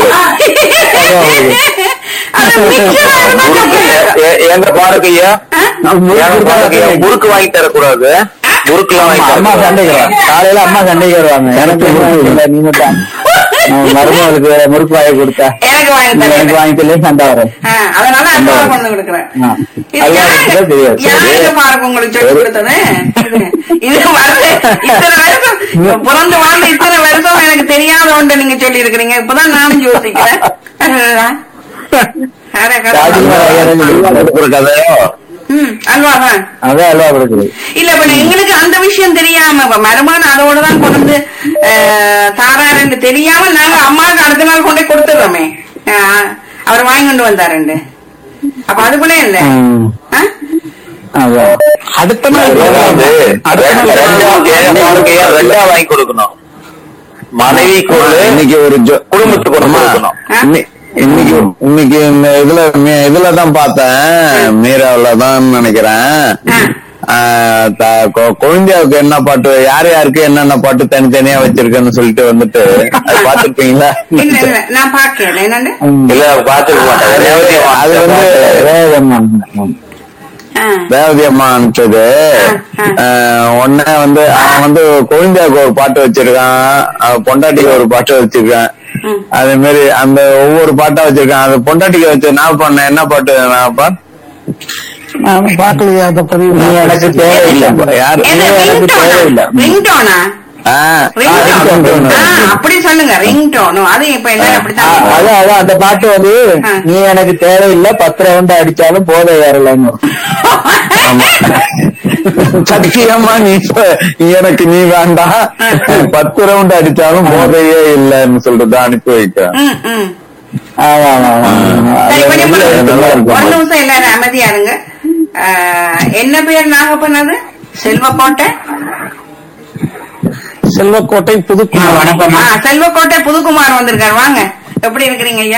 S2: அது மிச்சம் இருந்தா
S4: எ- எங்க பாருக்கு ஐயா எங்க பாருக்கு ஐயா முறுக்கு வாங்கி தரக்கூடாது முறுக்கு எல்லாம் வாங்கி
S6: அம்மா
S4: தரக்கூடாது
S6: சண்டைக்கு வருவாங்க. காலையில அம்மா சண்டைக்கு வருவாங்க எனக்கு முறுக்கு இல்ல நீ மட்டும் நான் மருமகளுக்கு முறுக்கு வாங்கி கொடுத்தா
S2: எனக்கு வாங்கி
S6: நீ எனக்கு
S2: தரேன்
S6: வாங்கி தரல சண்டை வரும்
S2: ஆ, அதனால அல்வா கொண்டு கொடுக்குறேன்
S6: ஆ.
S2: இது
S6: அல்வா
S2: யாரு-
S6: கொடுத்தா தெரியாது.
S2: யாருங்க பாருங்க உங்களுக்கு சொல்லி கொடுத்தது இது- இது வருது இத்தனை வருஷம் பிறந்து வாழ்ந்து இத்தனை வருஷம் எனக்கு தெரியாத ஒன்று நீங்க சொல்லி இருக்கிறீங்க இப்பதான் நானும் யோசிக்கிறேன் அட கடவுளே.
S6: ராஜ்குமார் ஐயா தான் சொல்லி கொடுத்தாரு.
S3: கொடுக்குற கதையோ
S2: ம், அல்வாதான்
S6: அதான் அல்வா கொடுக்குது
S2: இல்ல இப்ப எங்களுக்கு அந்த விஷயம் தெரியாம இப்ப மருமகன் அதோட தான் கொண்டு வந்து அஹ், தாராருன்னு தெரியாம நாங்க அம்மாவுக்கு அடுத்த நாள் கொண்டு போய் கொடுத்துடுறோமே அஹ், அவர் வாங்கி கொண்டு வந்தாருண்டு அப்ப அதுக்குள்ளே இல்ல
S6: ம்.
S2: ஆ?
S6: அதான்
S5: அடுத்த நாள்
S4: அதாவது
S5: அடுத்த நாள்
S4: ரெண்டா- எங்க பாருக்கு ஐயா ரெண்டா வாங்கி கொடுக்கணும் மனைவிக்கு ஒரு
S3: இன்னைக்கு ஒரு ஜோ-
S4: குடும்பத்துக்கு ஒரு
S3: அம்மா,
S4: கொடுக்கணும்
S3: இன்னி- இன்னைக்கு இன்னைக்கு இந்த இதுல மீ- இதுல தான் பார்த்தேன் மீராவுல தான் நினைக்கிறேன் ஆ, த- கொ- குழந்தையாவுக்கு என்ன பாட்டு யார் யாருக்கு என்னென்ன பாட்டு தனித்தனியா வச்சிருக்கேன்னு சொல்லிட்டு வந்துட்டு அது பாத்துருப்பீங்களா
S2: இல்ல இல்ல நான் பாக்கல என்னண்டு
S4: இல்ல பாத்துக்க மாட்டாங்க ரேவதி அம்மா.
S3: அது வந்து
S6: வேதம்
S2: ஆ.
S3: ரேவதி அம்மா அனுப்பிச்சது உடனே வந்து அவன் வந்து குழந்தையாவுக்கு ஒரு பாட்டு வச்சிருக்கான் அவன் பொண்டாட்டிக்கு ஒரு பாட்டு வச்சிருக்கான்
S2: ம்.
S3: அதே மாதிரி அந்த ஒவ்வொரு பாட்டா வச்சிருக்கான் அது பொண்டாட்டிக்கு வச்சு நான் பண்ணேன் என்ன பாட்டு நான்ப்பா
S5: நான் பார்க்கலையே அதை பதிவு
S6: நீ எனக்கு தேவையில்லை யார் நீ
S2: என்ன
S6: எனக்கு
S2: ரிங்டோனா
S6: தேவையில்லை
S2: ரிங்டோனா
S6: ஆ,
S2: ரிங்டோன்
S6: ringtone.
S2: ஆ, அப்படி சொல்லுங்க ரிங்டோன் அது இப்ப எல்லாரும்
S6: ஆ,
S2: அப்படித்தான்
S6: அதான் அதான் அந்த பாட்டு வந்து
S2: ஆ.
S6: நீ எனக்கு தேவையில்லை பத்து ரவுண்ட் அடிச்சாலும் போதை ஏறலன்னு
S3: சத்தியமா நீ சொ- எனக்கு நீ வேண்டாம் பத்து ரவுண்ட் அடிச்சாலும் போதையே இல்லைன்னு சொல்றது அனுப்பி வைக்க
S2: ம், ம்.
S6: ஆமா ஆமா ஆமா அது
S2: சரி, கொஞ்சம்
S6: வந்து
S2: பொறுங்க.
S6: நல்லா
S2: ஒரு
S6: இருக்கும்
S2: நிமிஷம் எல்லாரும் அமைதியா இருங்க ஆ, என்ன பேர் நாகப்பன் அது செல்வக்கோட்டை
S5: செல்வக்கோட்டை புதுக்குமார்
S6: வணக்கம்
S2: ஆ, செல்வக்கோட்டை புதுக்குமார் வந்திருக்காரு வாங்க எப்படி இருக்கிறீங்க ஐயா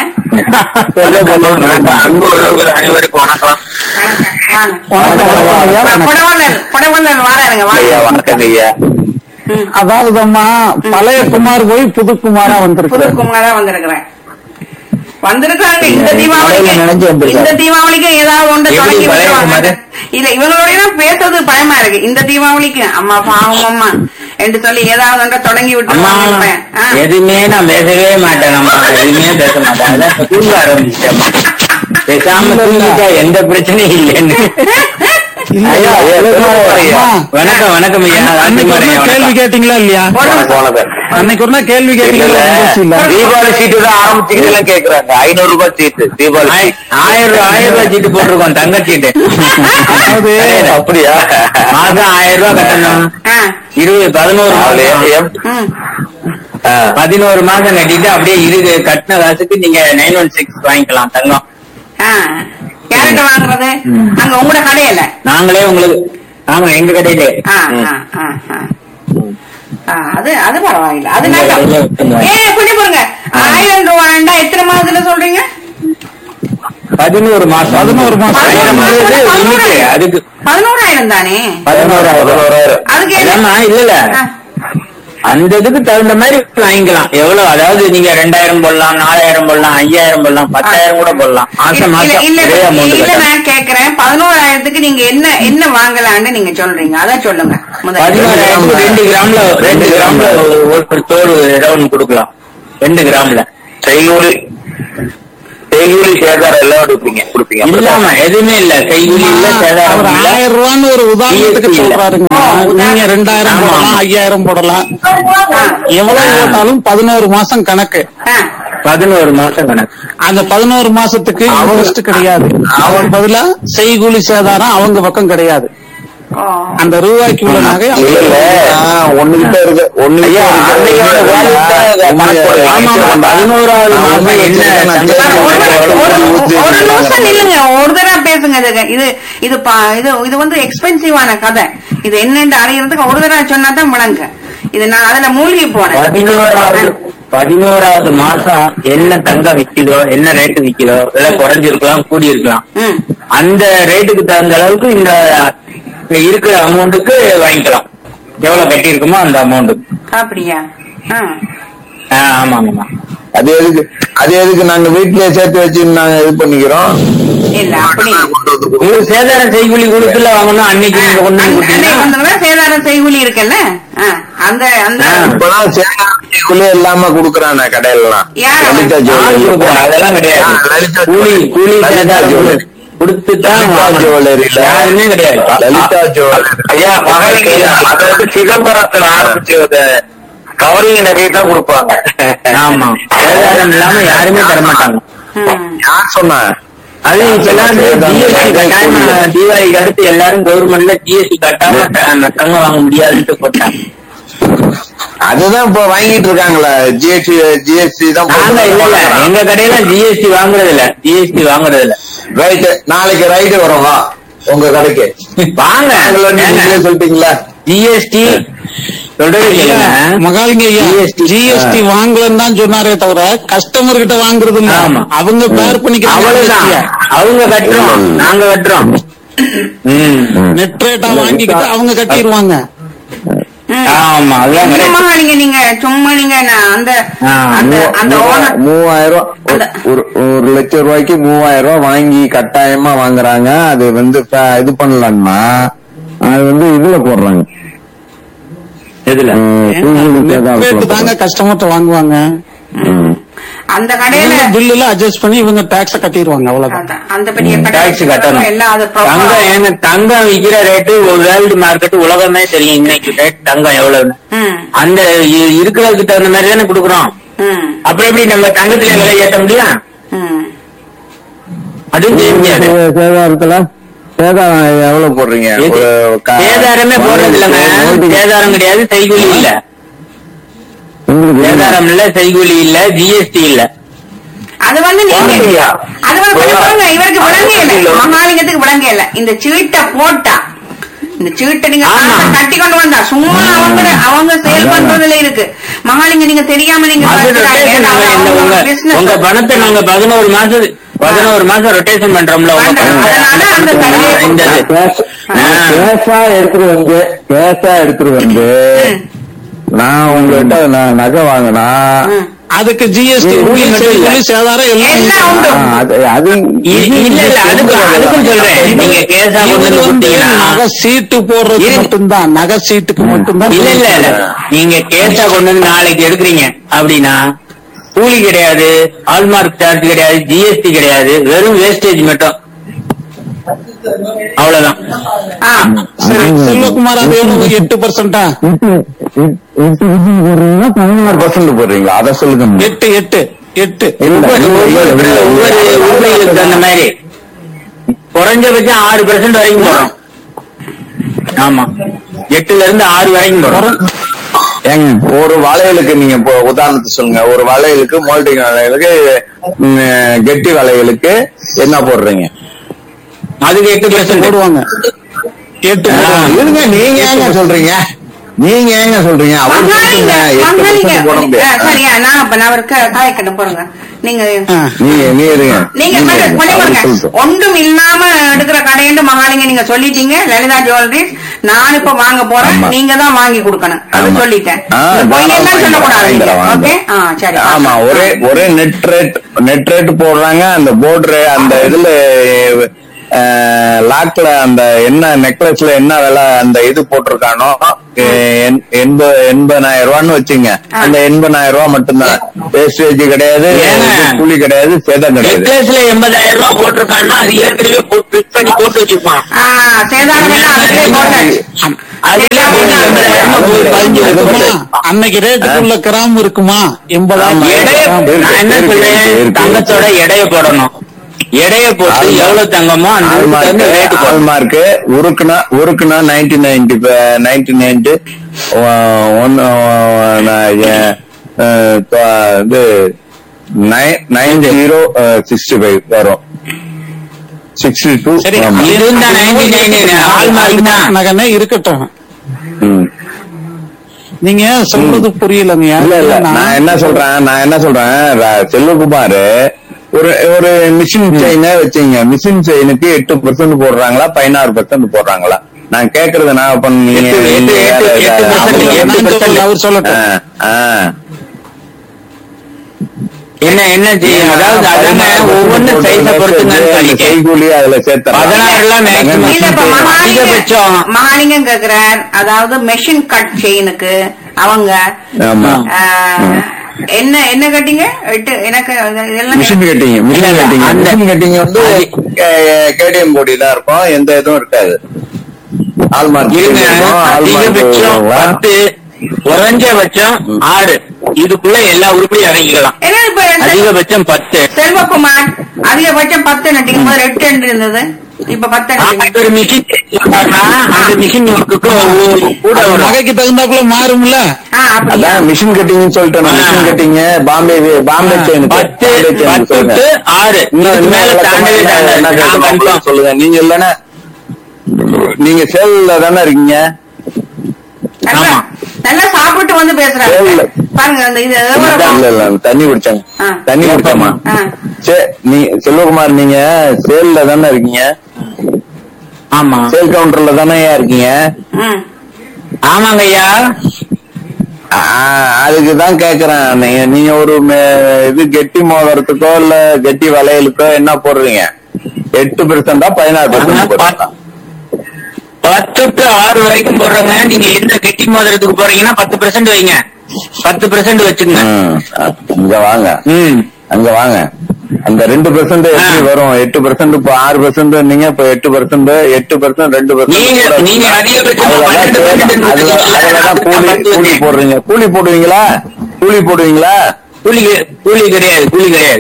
S4: அன்பு உறவுகள் அனைவருக்கும் வணக்கம்
S2: வணக்கம், வாங்க
S5: வணக்கம், வணக்கம் ஐயா, வணக்கம்.
S2: புடவந்தல் புடவந்தல் வாராருங்க
S4: ஐயா
S2: வாங்க
S4: வணக்கம் ஐயா
S2: ம்.
S5: அதாவதும்மா பழைய குமார் போய் புதுக்குமாரா வந்திருக்கு
S2: புதுக்குமாரா வந்திருக்கிறேன் வந்திருக்காங்க இந்த
S6: கடையில
S2: தீபாவளிக்கு
S6: நினைச்சு வந்திருக்காரு.
S2: இந்த தீபாவளிக்கு ஏதாவது ஒன்று
S4: எப்படி
S2: தொடங்கி
S4: பழைய
S2: விட்டுருவாங்க
S4: குமாரு?
S2: இல்ல இவங்களோட எல்லாம் பேசுறது பயமா இருக்கு இந்த தீபாவளிக்கு அம்மா பாவம் அம்மா என்று சொல்லி ஏதாவது ஒன்றை தொடங்கி
S6: அம்மா
S2: விட்டுருவாங்க ஆ.
S6: எதுவுமே நான் பேசவே மாட்டேன் அம்மா எதுவுமே பேச மாட்டேன் அதான் இப்ப தூங்க ஆரம்பிச்சிட்டேன் பேசாம தூங்கிட்டா எந்த பிரச்சனையும் இல்லைன்னு ஐயா, ஐயா, சொல்லுங்க ஐயா. வணக்கம் வணக்கம் ஐயா
S5: அன்னைக்கு ஒரு நாள் கேள்வி கேட்டீங்களா இல்லையா
S2: ஒரு
S4: வணக்கம் வணக்கம்
S5: அன்னைக்கு ஒரு நாள் கேள்வி கேட்டீங்களா நிகழ்ச்சி இல்ல
S4: தீபாவளி சீட்டு தான் ஆரம்பிச்சுக்கிட்டு எல்லாம் கேக்குறாங்க ஐநூறு ரூபாய் சீட்டு தீபாவளி
S6: ஆய்-
S4: சீட்டு.
S6: ஆயிரம் ரூபாய் ஆயிரம் ரூபாய் சீட்டு போட்டிருக்கோம் தங்க சீட்டு
S5: அதாவது
S4: அப்படியா
S6: மாசம் ஆயிரம் ரூபாய் கட்டணும்
S2: ஆ.
S6: இருபது பதினோரு
S4: அவளே,
S6: மாசம்
S4: எம்-
S2: ம்.
S4: ஆ.
S6: பதினோரு மாசம் கட்டிட்டு அப்படியே இருக்கு கட்டின காசுக்கு நீங்க நைன் ஒன் சிக்ஸ் வாங்கிக்கலாம் தங்கம்
S2: ஆ. யார்கிட்ட வாங்குறது அங்க உங்களோட கடையில
S6: நாங்களே உங்களுக்கு ஆமா எங்க கடையிலே
S2: ஆ, ஆ, ஆ, ஆ. ஆ, அது அது பரவாயில்ல அது
S6: உங்க
S2: நல்ல
S6: கடையில வித்துங்க.
S2: ஏ கொஞ்சம் பாருங்க ஆயிரம் ரூபாண்டா எத்தனை மாதத்துல சொல்றீங்க
S6: பதினோரு மாசம்
S5: பதினோரு மாசம்.
S6: ஆயிரம் வந்து limit. அதுக்கு
S2: பதினோராயிரம் தானே
S6: பதினோராயிரம்
S4: பதினோராயிரம்.
S2: அதுக்கு என்ன
S6: அதாம்மா, இல்ல இல்ல
S2: ஆ.
S6: அந்த இதுக்கு தகுந்த மாதிரி வாங்கிக்கலாம் எவ்வளவு அதாவது நீங்க ரெண்டாயிரம் போடலாம் நாலாயிரம் போடலாம் ஐயாயிரம் போடலாம் பத்தாயிரம் கூட போடலாம் மாசம்
S2: இல்ல,
S6: மாசம்
S2: இல்ல
S6: ஒரே
S2: இல்ல
S6: அமௌண்ட்
S2: இல்ல
S6: கட்டணும்
S2: நான் கேக்குறேன் பதினோராயிரத்துக்கு நீங்க என்ன என்ன வாங்கலாம்னு நீங்க சொல்றீங்க அதான் சொல்லுங்க முதல்ல
S6: பதினோராயிரத்துக்கு ரெண்டு கிராம்ல ரெண்டு கிராம்ல ஒரு- ஒரு தோடு ஏதாவது கொடுக்கலாம் ரெண்டு கிராம்ல
S4: செய்கூலி செய்கூலி சேதாரம் எல்லாம் கொடுப்பீங்க கொடுப்பீங்க
S6: இல்லாம எதுவுமே இல்ல செய்கூலி இல்ல
S5: அவர்
S6: சேதாரம் இல்ல
S5: ஆயிரம் ரூபான்னு ஒரு உதாரணத்துக்கு
S6: GST இல்ல.
S5: சொல்றாருங்க நீங்க ரெண்டாயிரம்
S6: ஆமா.
S5: போடலாம் ஐயாயிரம் போடலாம் எவ்வளவு போட்டாலும் பதினோரு மாசம் கணக்கு
S2: ஆ.
S6: பதினோரு மாசம் கணக்கு
S5: அந்த பதினோரு மாசத்துக்கு இன்ட்ரெஸ்ட் கிடையாது அவன் பதிலா செய்கூலி சேதாரம் அவங்க பக்கம் கிடையாது
S2: ஓ.
S5: அந்த ரூபாய்க்கு உள்ள நகை அவங்க
S3: இல்ல ஒண்ணுகிட்ட இருக்கு ஒண்ணுகிட்ட
S4: ஐயா, அன்னையோட வேலை தான் கணக்கு போடுங்க.
S6: ஆமா ஆமா பதினோராவது மாசம் என்ன
S2: சார், ஒரு நிமிஷம், ஒரு
S3: ஊத்தி
S2: ஒரு நிமிஷம்
S3: வச்சிருக்காங்க.
S2: நில்லுங்க ஒரு தடவை பேசுங்க இதுக்கு. இது இது பா- இது இது வந்து எக்ஸ்பென்சிவான கதை இது என்னன்னு அறியறதுக்கு ஒரு தடவை சொன்னா தான் விளங்க இது நான் அதுல மூழ்கி போனேன்
S6: பதினோராவது பதினோராவது மாசம் என்ன தங்கம் விக்குதோ என்ன ரேட்டு விக்குதோ விலை குறைஞ்சிருக்கலாம் கூடி இருக்கலாம்
S2: ம்.
S6: அந்த ரேட்டுக்கு தகுந்த அளவுக்கு இந்த இருக்கிற அமௌண்ட்டுக்கு வாங்கிக்கலாம் எவ்வளவு கட்டியிருக்குமோ அந்த அமௌண்ட்டுக்கு
S2: அப்படியா ஆ.
S6: ஆமா ஆமா
S3: அது எதுக்கு அது எதுக்கு நாங்க வீட்லயே சேர்த்து வச்சு நாங்க இது பண்ணிக்கிறோம்
S2: இல்ல அப்படி
S6: ஒரு சேதாரம் செய்கூலி கொடுத்துல வாங்கணும் அன்னைக்கு நீங்க கொண்டு வந்து
S2: அன்னை
S6: கொடுத்தீங்கன்னா
S2: வந்தவங்க சேதாரம் செய்கூலி இருக்குல்ல ஆ, அந்த அந்த
S6: ஆ.
S3: இப்பதான் சேதாரத்துக்குள்ளே இல்லாம குடுக்கறானே கடையிலாம்
S2: யார்?
S3: லலிதா
S6: நான்
S3: ஜுவல்லரி
S6: கொடுக்குறேன், அதெல்லாம் கிடையாது
S3: ஆ, லலிதா
S6: கூலி கூலி
S3: லலிதா
S6: சேதாரம்
S3: ஜுவல்லரி.
S6: கொடுத்துதான்
S3: லலிதா
S6: வாங்கணும்.
S3: ஜுவல்லரியில
S6: யாருமே கிடையாது
S3: லலிதா ஜுவல்லரி
S4: ஐயா மகளிர் அதாவது சிதம்பரத்துல ஆரம்பிச்சு கவரிங் நகை தான் கொடுப்பாங்க
S6: ஆமா சேதாரம் இல்லாம யாருமே தர மாட்டாங்க
S2: ம்.
S3: யார் சொன்னா
S6: அது இப்ப எல்லாம் ஜிஎஸ்டி கட்டாம தீபாவளிக்கு அடுத்து எல்லாரும் கவர்மெண்ட்ல ஜிஎஸ்டி கட்டாம த- தங்கம் வாங்க முடியாதுன்னு போட்டாங்க
S3: அதுதான் இப்ப வாங்கிட்டு இருக்காங்களா ஜிஎஸ்டி ஜிஎஸ்டி தான்
S6: நாங்க இல்ல இல்ல எங்க கடையில ஜிஎஸ்டி வாங்குறது இல்ல ஜிஎஸ்டி வாங்குறது இல்ல
S3: ரைட் நாளைக்கு ரைடு வரும் வா உங்க கடைக்கு
S6: வாங்க
S3: நீங்களே சொல்லிட்டீங்களா
S6: ஜிஎஸ்டி சொல்றது கேளுங்க
S5: மகாலிங்க ஐயா
S6: GST.
S5: ஜிஎஸ்டி வாங்கலன்னு தான் சொன்னாரே தவிர கஸ்டமர் கிட்ட வாங்குறது இல்ல
S6: ஆமா.
S5: அவங்க பேர்
S6: அவ்வளவுதான்
S5: பண்ணிக்கிறாங்க
S6: அவங்க கட்டுறோம் நாங்க கட்டுறோம் ம்
S5: நெட் ரேட்டா வாங்கிக்கிட்டு அவங்க கட்டிடுவாங்க
S2: ம்.
S6: ஆமா அதுதான் correct.
S2: சும்மா நீங்க நீங்க சும்மா நீங்க நான் அந்த
S6: ஆ,
S2: அந்த அந்த ஓனர்
S3: மூவாயிரம் ரூபாய் ஒரு ஒரு லட்சம் ரூபாய்க்கு மூவாயிரம் ரூபாய் வாங்கி கட்டாயமா வாங்குறாங்க அது வந்து ப- இது பண்ணலன்னா அது வந்து இதுல போடுறாங்க
S6: எதுல
S3: உம், கூகுள் பே தான்
S5: நெட் ரேட்டு
S3: போடுறாங்க.
S5: தாங்க கஸ்டமர்ட்ட வாங்குவாங்க
S3: உம்.
S2: அந்த கடையில
S5: பில்லுல அட்ஜஸ்ட் பண்ணி இவங்க டாக்ஸ கட்டிடுவாங்க அவ்வளவுதான்
S2: அதான், அந்த பெரிய கடை
S6: டாக்ஸ் கட்டணும்
S2: எல்லாம் அது
S6: தங்கம்
S2: proper-
S6: ஏன்னா தங்கம் விக்கிற ரேட்டு வேர்ல்டு மார்க்கெட் உலகமே தெரியும் இன்னைக்கு ரேட் தங்கம் எவ்வளவுன்னு
S2: ம்,
S6: அந்த இ- இருக்கிறதுக்கு தகுந்த மாதிரி தானே கொடுக்குறோம்
S2: ம்,
S6: அப்புறம் எப்படி நம்ம தங்கத்துல விலை ஏற்ற முடியும்
S2: ம்.
S6: அதுவும் செய்ய முடியாது
S3: சேதாரத்துல சேதாரம் எவ்வளவு போடுறீங்க
S6: எது?
S3: ஒரு கா-
S6: சேதாரமே போடுறது இல்லைங்க சேதாரம் கிடையாது செய்கூலி இல்ல
S3: உங்களுக்கு
S6: சேதாரம் இல்ல செய்கூலி இல்ல ஜிஎஸ்டி இல்ல
S2: அது வந்து நீங்க
S4: வாங்கலையா?
S2: அது வந்து கொஞ்சம் பாருங்க இவருக்கு விளங்க இல்ல மகாலிங்கத்துக்கு விளங்க இல்ல இந்த சீட்டை போட்டா இந்த சீட்டை நீங்க
S6: ஆமா.
S2: காசை கட்டி கொண்டு வந்தா சும்மா அவங்க அவங்க செயல் பண்றதுல இருக்கு மகாலிங்க நீங்க தெரியாம நீங்க
S6: அது
S2: வச்சுட்டாங்க.
S6: ரொட்டேஷன்
S2: அது
S6: இந்த
S2: அவங்க
S6: உங்க
S2: business.
S6: உங்க பணத்தை நாங்க பதினோரு மாசம் பதினோரு மாசம் ரொட்டேஷன் பண்றோம்ல உங்க
S2: பண்றோம். அதனால அந்த
S6: பணத்தை.
S2: தனியை
S6: இந்த இது.
S3: கேஷ் கேஷா எடுத்துட்டு வந்து கேஷா எடுத்துட்டு வந்து
S2: ம்.
S3: நான் உங்ககிட்ட நான் நகை வாங்கினா
S2: ம்.
S5: அதுக்கு ஜிஎஸ்டி
S3: ம்,
S5: கூலி
S3: ம்,
S5: செய்கூலி சேதாரம்
S2: எல்லாம்
S5: எல்லாம்
S2: உண்டு.
S3: அது அது
S6: இ- இல்ல இல்ல அதுக்கு அதுக்கும் சொல்றேன் நீங்க கேஸா கொண்டு
S5: இதுல
S6: வந்து
S5: வந்து
S6: கொடுத்தீங்கன்னா
S5: நகை சீட்டு போடுறது
S6: இரு.
S5: மட்டும்தான் நகை சீட்டுக்கு மட்டும்தான்
S6: இல்ல இல்ல இல்ல நீங்க கேஸா கொண்டு வந்து நாளைக்கு எடுக்கிறீங்க அப்படின்னா கூலி கிடையாது ஹால்மார்க் சார்ஜ் கிடையாது ஜிஎஸ்டி கிடையாது வெறும் வேஸ்டேஜ் மட்டும் அவ்வளவுதான்
S2: ஆ.
S5: சரி செல்வகுமார் அது எவ்வளவு எட்டு பர்சன்டா
S3: பதினாறு பர்சன்ட் போடுறீங்களா அதை சொல்லுங்க
S5: எட்டு எட்டு எட்டு
S3: இல்ல,
S6: ஒவ்வொரு
S3: இல்ல, இல்ல, இல்ல,
S6: ஒவ்வொரு
S3: இல்ல.
S6: உருளைகளுக்கு அந்த மாதிரி குறைஞ்சபட்சம் ஆறு பெர்சென்ட் வரைக்கும் போறோம் ஆமா எட்டுல இருந்து ஆறு வரைக்கும் போறோம்
S3: ஏங்க ஒரு வளையலுக்கு நீங்க இப்போ உதாரணத்துக்கு சொல்லுங்க ஒரு வளையலுக்கு மோல்டிங் வளையலுக்கு ம், கெட்டி வளையலுக்கு என்ன போடுறீங்க
S6: அதுக்கு எட்டு பெர்சென்ட்
S5: போடுவாங்க எட்டு போடுவாங்க.
S3: இருங்க நீங்க ஏங்க சொல்றீங்க நீங்க ஏங்க சொல்றீங்க அவர்
S2: மகாலிங்க
S3: சொல்லுங்க, எட்டு
S2: மகாலிங்க
S3: percent போட
S2: ஆ,
S3: முடியாது
S2: சரியா நான் அப்ப நான் அவருக்கு காயக்கட்டும் போறேங்க நீங்க
S5: ஆ.
S3: நீங்க நீ இருங்க
S2: நீங்க
S3: நீங்க
S2: கொஞ்சம்
S3: இருங்க.
S2: கொஞ்சம்
S3: அவர்
S2: பாருங்க.
S3: சொல்லட்டும்.
S2: ஒன்றும் இல்லாம எடுக்கிற கடைன்னு மகாலிங்க நீங்க சொல்லிட்டீங்க லலிதா ஜுவல்லரிஸ் நான் இப்ப வாங்க போறேன்
S3: ஆமா.
S2: நீங்க தான் வாங்கி கொடுக்கணும் அது
S3: ஆமா.
S2: சொல்லிட்டேன்
S3: ஆ,
S2: இந்த பொய்யெல்லாம்
S3: தாராளமா
S2: சொல்லக்கூடாது
S3: வாங்கி தரேன், வாங்கி
S2: ஓகே
S3: தரேன்.
S2: ஆ சரி
S3: ஆமா ஒரே ஒரே நெட் ரேட் நெட் ரேட் போடுறாங்க அந்த போர்டு அந்த இதுல லாக்ல அந்த என்ன நெக்லஸ்ல என்ன விலை அந்த இது போட்டிருக்கானோ எண்- எண்ப எண்பதாயிரம் ரூபான்னு வச்சுங்க அந்த எண்பதாயிரம் ரூபாய் மட்டும்தான் வேஸ்டேஜ் கிடையாது
S6: ஏங்க?
S3: கூலி கிடையாது சேதம் கிடையாது
S6: நெக்லஸ்ல எண்பதாயிரம் ரூபாய் போட்டிருக்காங்கன்னா அது ஏற்கனவே ஃபிக்ஸ் பண்ணி போட்டு வச்சிருப்பான்
S2: ஆ சேதாரம் எல்லாம் அதுலயே போட்டாச்சு
S6: அதுல போட்டு எண்பதாயிரம் ரூபாய் போய் பதிஞ்சு
S5: இருக்குமா?
S6: வைக்கணும்.
S5: அன்னைக்கு ரேட்டுக்குள்ள கிராம் இருக்குமா எண்பதாயிரம்
S6: எடைய
S5: கிராம்.
S6: நான் என்ன
S3: இருக்கு,
S6: சொல்றேன்
S3: இருக்கு.
S6: தங்கத்தோட எடைய போடணும் எடைய போட்டு
S3: ஆமா.
S6: எவ்வளவு தங்கமோ அந்த இதுக்கு ரேட்டு போடணும்
S3: ஹால்மார்க் உருக்குனா உருக்குனா ninety ninety ninety ninety one இது நைன் ஜீரோ சிக்ஸ்டி ஃபைவ் வரும் சிக்ஸ்டி டூ
S5: சரி
S6: இருந்தா 99 ஹால்மார்க் தான்.
S5: நகனே இருக்கட்டும்
S3: ம்
S5: நீங்க சொல்றது புரியலங்க
S3: இல்ல இல்ல நான் என்ன சொல்றேன் நான் என்ன சொல்றேன் ர- செல்வகுமார் ஒரு ஒரு மிஷின் செயினே வச்சீங்க மிஷின் செயினுக்கு எட்டு பெர்சென்ட் போடுறாங்களா பதினாறு பெர்சென்ட் போடுறாங்களா நான் கேக்குறது நான் அப்ப நீங்க
S6: எட்டு, எட்டு,
S3: நீங்க
S6: எட்டு,
S3: வேற-
S6: எட்டு
S3: வேற-
S6: percent,
S3: ஆமா.
S6: எட்டு percent.
S5: அவர் சொல்லட்டும்
S3: ஆ, ஆ.
S6: என்ன என்ன செய்யும் அதாவது அதாங்க ஒவ்வொன்றும் சைஸ பொறுத்துங்க
S3: அந்த செய்கூலி அதுல சேர்த்தா
S6: பதினாறு எல்லாம் maximum.
S2: இல்ல இப்ப மகாலிங்க
S6: அதிகபட்சம்.
S2: மகாலிங்கம் கேக்குறார் அதாவது மெஷின் கட் செயினுக்கு அவங்க
S3: ஆமா
S2: ஆ, என்ன என்ன கட்டிங்க எட்டு எனக்கு இதெல்லாம்
S3: மிஷின் கட்டிங் மிஷின்
S6: இல்ல,
S3: கட்டிங்
S6: அந்த-
S3: மிஷின் கட்டிங் வந்து கேடிஎம் போடி தான் இருக்கும் எந்த இதுவும் இருக்காது ஆல்மார்க்
S6: இருங்க அதிகபட்சம் பத்து குறைஞ்சபட்சம் ஆறு இதுக்குள்ள எல்லா உருப்படியும் இறங்கிக்கலாம்
S2: என்ன இப்ப செல்-
S6: அதிகபட்சம் பத்து
S2: செல்வகுமார் அதிகபட்சம் பத்து நட்டிக்கும் போது ரெட்டு என்று இருந்தது இப்ப பத்து நட்டிங்க
S6: ஒரு மிஷின் அந்த மிஷின் ஒர்க்குக்கு கூட
S5: அது
S6: வரும்
S5: நகைக்கு தகுந்தாப்புல மாறும்ல
S2: ஆ அப்படியா
S3: அதான் மிஷின் கட்டிங் சொல்லிட்டேன்
S6: ஆ.
S3: Machine cutting Bombay Bombay chain
S6: பத்து பத்து to ஆறு இதுக்கு மேல தாண்டவே தாண்டாது நான் confirm.
S3: சொல்லுங்க நீங்க இல்லன்னா நீங்க சேல்ல தானே இருக்கீங்க
S2: நல்லா
S6: ஆமா.
S2: நல்லா சாப்பிட்டு வந்து பேசுறாங்க
S3: இல்ல.
S2: பாருங்க அந்த இது
S3: இல்ல
S2: எவ்வளவு-
S3: இல்ல தண்ணி குடிச்சாங்க
S2: ஆ.
S3: தண்ணி குடிச்சாமா
S2: ஆ.
S3: சே நீ செல்வகுமார் நீங்க சேல்ல தானே இருக்கீங்க
S6: ஆமா
S3: சேல் கவுண்டர்ல தானே இருக்கீங்க
S2: ம்.
S6: ஆமாங்க ஐயா
S3: ஆ, அதுக்கு தான் கேக்குறேன் நீங்க நீங்க ஒரு மே- இது கெட்டி மோதிரத்துக்கோ இல்ல கெட்டி வளையலுக்கோ என்ன போடுறீங்க எட்டு பெர்சென்டா பதினாறு பெர்சென்ட்
S6: பத்து to ஆறு வரைக்கும் போடுறங்க நீங்க எந்த கெட்டி மோதிரத்துக்கு போறீங்கன்னா பத்து பெர்சென்ட் வைங்க பத்து பெர்சென்ட் வச்சுங்க
S3: இங்க வாங்க
S6: ம்
S3: அங்க வாங்க அந்த ரெண்டு பெர்சென்ட் எப்படி
S6: ஆ.
S3: வரும் எட்டு பெர்சென்ட் இப்போ ஆறு பெர்சென்ட் நீங்க இப்ப எட்டு பெர்சென்ட் எட்டு பெர்சென்ட் ரெண்டு
S6: நீங்க
S3: பெர்சென்ட்
S6: நீங்க அதிகபட்சமா பன்னெண்டு percent
S3: அதுலதான் கூலி கூலி போடுறீங்க கூலி போடுவீங்களா கூலி போடுவீங்களா
S6: கூலி கெ- கூலி கிடையாது கூலி கிடையாது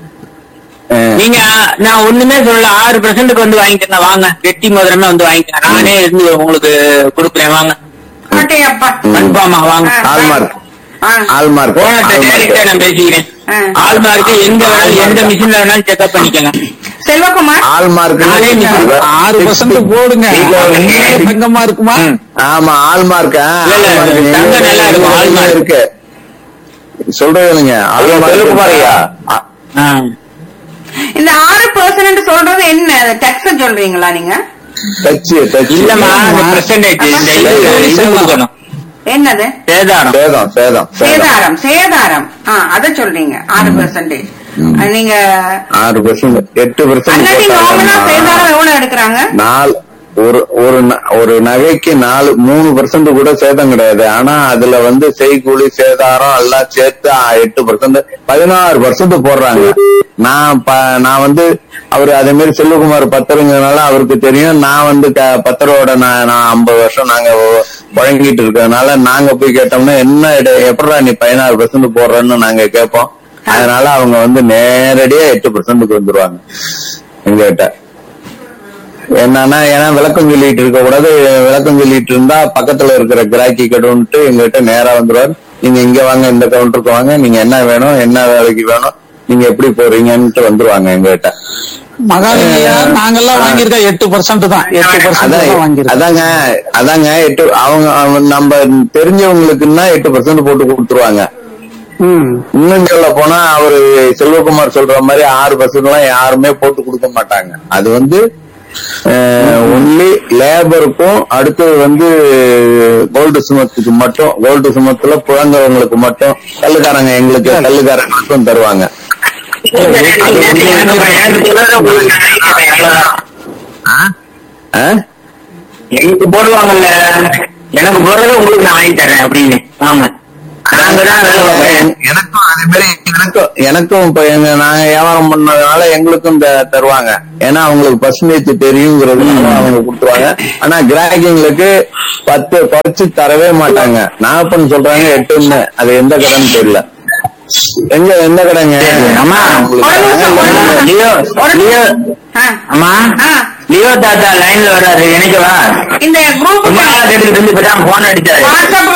S3: ஆ.
S6: நீங்க நான் ஒண்ணுமே சொல்லல ஆறு பெர்சென்ட்டுக்கு வந்து வாங்கிக்கங்க வாங்க வெட்டி மதுரமே வந்து வாங்கிக்கங்க நானே இருந்து உங்களுக்கு கொடுக்குறேன் வாங்க
S2: அட்டையப்பா
S6: கன்ஃபார்மா வாங்க
S2: ஆ.
S3: ஆல்மார்க்
S2: ஆ.
S3: ஆல்மார்க்
S6: போனட்ட டேரக்டா நான் பேசிக்கிறேன்
S2: ஆ.
S6: ஆள் மார்க்கு எங்க வேணாலும் எந்த மிஷின்ல வேணாலும் செக்அப் பண்ணிக்கங்க
S2: செல்வகுமார்
S3: ஆல்மார்க்
S6: நானே மிஷின்
S5: ஆறு பர்சன்ட் போடுங்க உண்மையிலே தங்கமா இருக்குமா
S3: ஆமா ஆல்மார்க்
S6: இல்ல, இல்ல, தங்கம் நல்லா இருக்கும், ஆல்மார்க்.
S3: இருக்கு சொல்றேனுங்க
S4: செல்வகுமாரையா?
S6: ஆ.
S2: இந்த ஆறு பர்சன்ட் சொல்றது என்ன டேக்ஸ் சொல்றீங்களா நீங்க
S3: டச்சு டச்சு
S6: இல்லம்மா இந்த பெர்சன்டேஜ் இந்த இது இது கொடுக்கணும்
S2: என்னது
S6: சேதாரம்
S3: சேதம் சேதம் சேதம்
S2: சேதாரம் சேதாரம் ஆ அத சொல்றீங்க ஆறு பெர்சன்டேஜ் நீங்க
S3: ஆறு பெர்சென்ட் எட்டு
S2: அல்லாட்டி நார்மலா சேதாரம்
S3: பெர்சென்ட்
S2: எவ்வளவு எடுக்கிறாங்க
S3: நாலு ஒரு ஒரு ந- ஒரு நகைக்கு நாலு மூணு பெர்சென்ட் கூட சேதம் கிடையாது ஆனா அதுல வந்து செய்கூலி சேதாரம் எல்லாம் சேர்த்து ஆ, எட்டு பெர்சென்ட் பதினாறு பெர்சென்ட் போடுறாங்க நான் ப- நான் வந்து அவரு அதே மாதிரி செல்வகுமார் பத்தருங்கிறதுனால அவருக்கு தெரியும் நான் வந்து க- பத்தரோட நான் நான் ஐம்பது வருஷம் நாங்க ஒ- புழங்கிட்டு இருக்கிறதுனால நாங்க போய் கேட்டோம்னா என்ன இட- எப்படிடா நீ பதினாறு பெர்சென்ட் போடுறன்னு நாங்க கேட்போம் அதனால அவங்க வந்து நேரடியா எட்டு பெர்சென்ட்டுக்கு வந்துருவாங்க எங்ககிட்ட என்னன்னா ஏன்னா விளக்கம் சொல்லிட்டு இருக்க கூடாது விளக்கம் சொல்லிட்டு இருந்தா பக்கத்துல இருக்கிற கிராக்கி கடுன்ட்டு எங்ககிட்ட நேரா வந்துருவாரு நீங்க இங்க வாங்க இந்த கவுண்டருக்கு வாங்க நீங்க என்ன வேணும் என்ன வேலைக்கு வேணும் நீங்க எப்படி போறீங்கன்ட்டு வந்துருவாங்க எங்ககிட்ட
S5: மகாலிங்கயா நாங்கெல்லாம் வாங்கியிருக்கோம் எட்டு பர்சன்ட் தான் எட்டு பர்சன்ட்
S3: அதான்
S5: தான் வாங்கியிருக்கோம்
S3: அதாங்க அதாங்க எட்டு அவங்க அவங்க நம்ம தெரிஞ்சவங்களுக்குன்னா எட்டு பர்சன்ட் போட்டு கொடுத்துருவாங்க
S5: ம்.
S3: இன்னும் சொல்ல போனா அவரு செல்வகுமார் சொல்ற மாதிரி ஆறு பர்சன்ட் எல்லாம் யாருமே போட்டு கொடுக்க மாட்டாங்க அது வந்து ஒன்லி லேபருக்கும் அடுத்தது வந்து கோல்டு சுமத்துக்கு மட்டும் கோல்டு சுமத்துல புழங்குறவங்களுக்கு மட்டும் கல்லுக்காரங்க எங்களுக்கு கல்லுக்காரங்களுக்கும் தருவாங்க ஆ?
S6: எனக்கு போடுவாங்கல்ல எனக்கு போடுறது உங்களுக்கு நான் வாங்கி தரேன் அப்படின்னு ஆமா நாங்க தான் வேலை பார்க்கறேன்.
S3: எனக்கும் அதே மாதிரி எனக்கும் எனக்கும் இப்ப எங்க நாங்க வியாபாரம் பண்ணதுனால எங்களுக்கும் த- தருவாங்க ஏன்னா அவங்களுக்கு பர்சன்டேஜ் தெரியுங்கிறதுனால அவங்க கொடுத்துருவாங்க ஆனா கிராக்கிங்களுக்கு பத்து குறைச்சு தரவே மாட்டாங்க நாகப்பன் சொல்றாங்க எட்டுன்னு அது எந்த கடைன்னு தெரியல எங்க எந்த கடைங்க
S6: அம்மா
S3: உங்களுக்கு
S2: ஒரு நிமிஷம், ஒரு நிமிஷம்.
S6: லியோ
S2: ஒரு
S6: லியோ
S2: ஆ.
S6: அம்மா
S2: ஆ.
S6: லியோ தாத்தா லைன்ல வராரு எனக்கு வா
S2: இந்த
S6: ரொம்ப
S2: குரூப்
S6: நாளா கேட்டுக்கிட்டு இருந்து இப்பதான் போன் அடிச்சாரு
S2: வாட்ஸ்அப்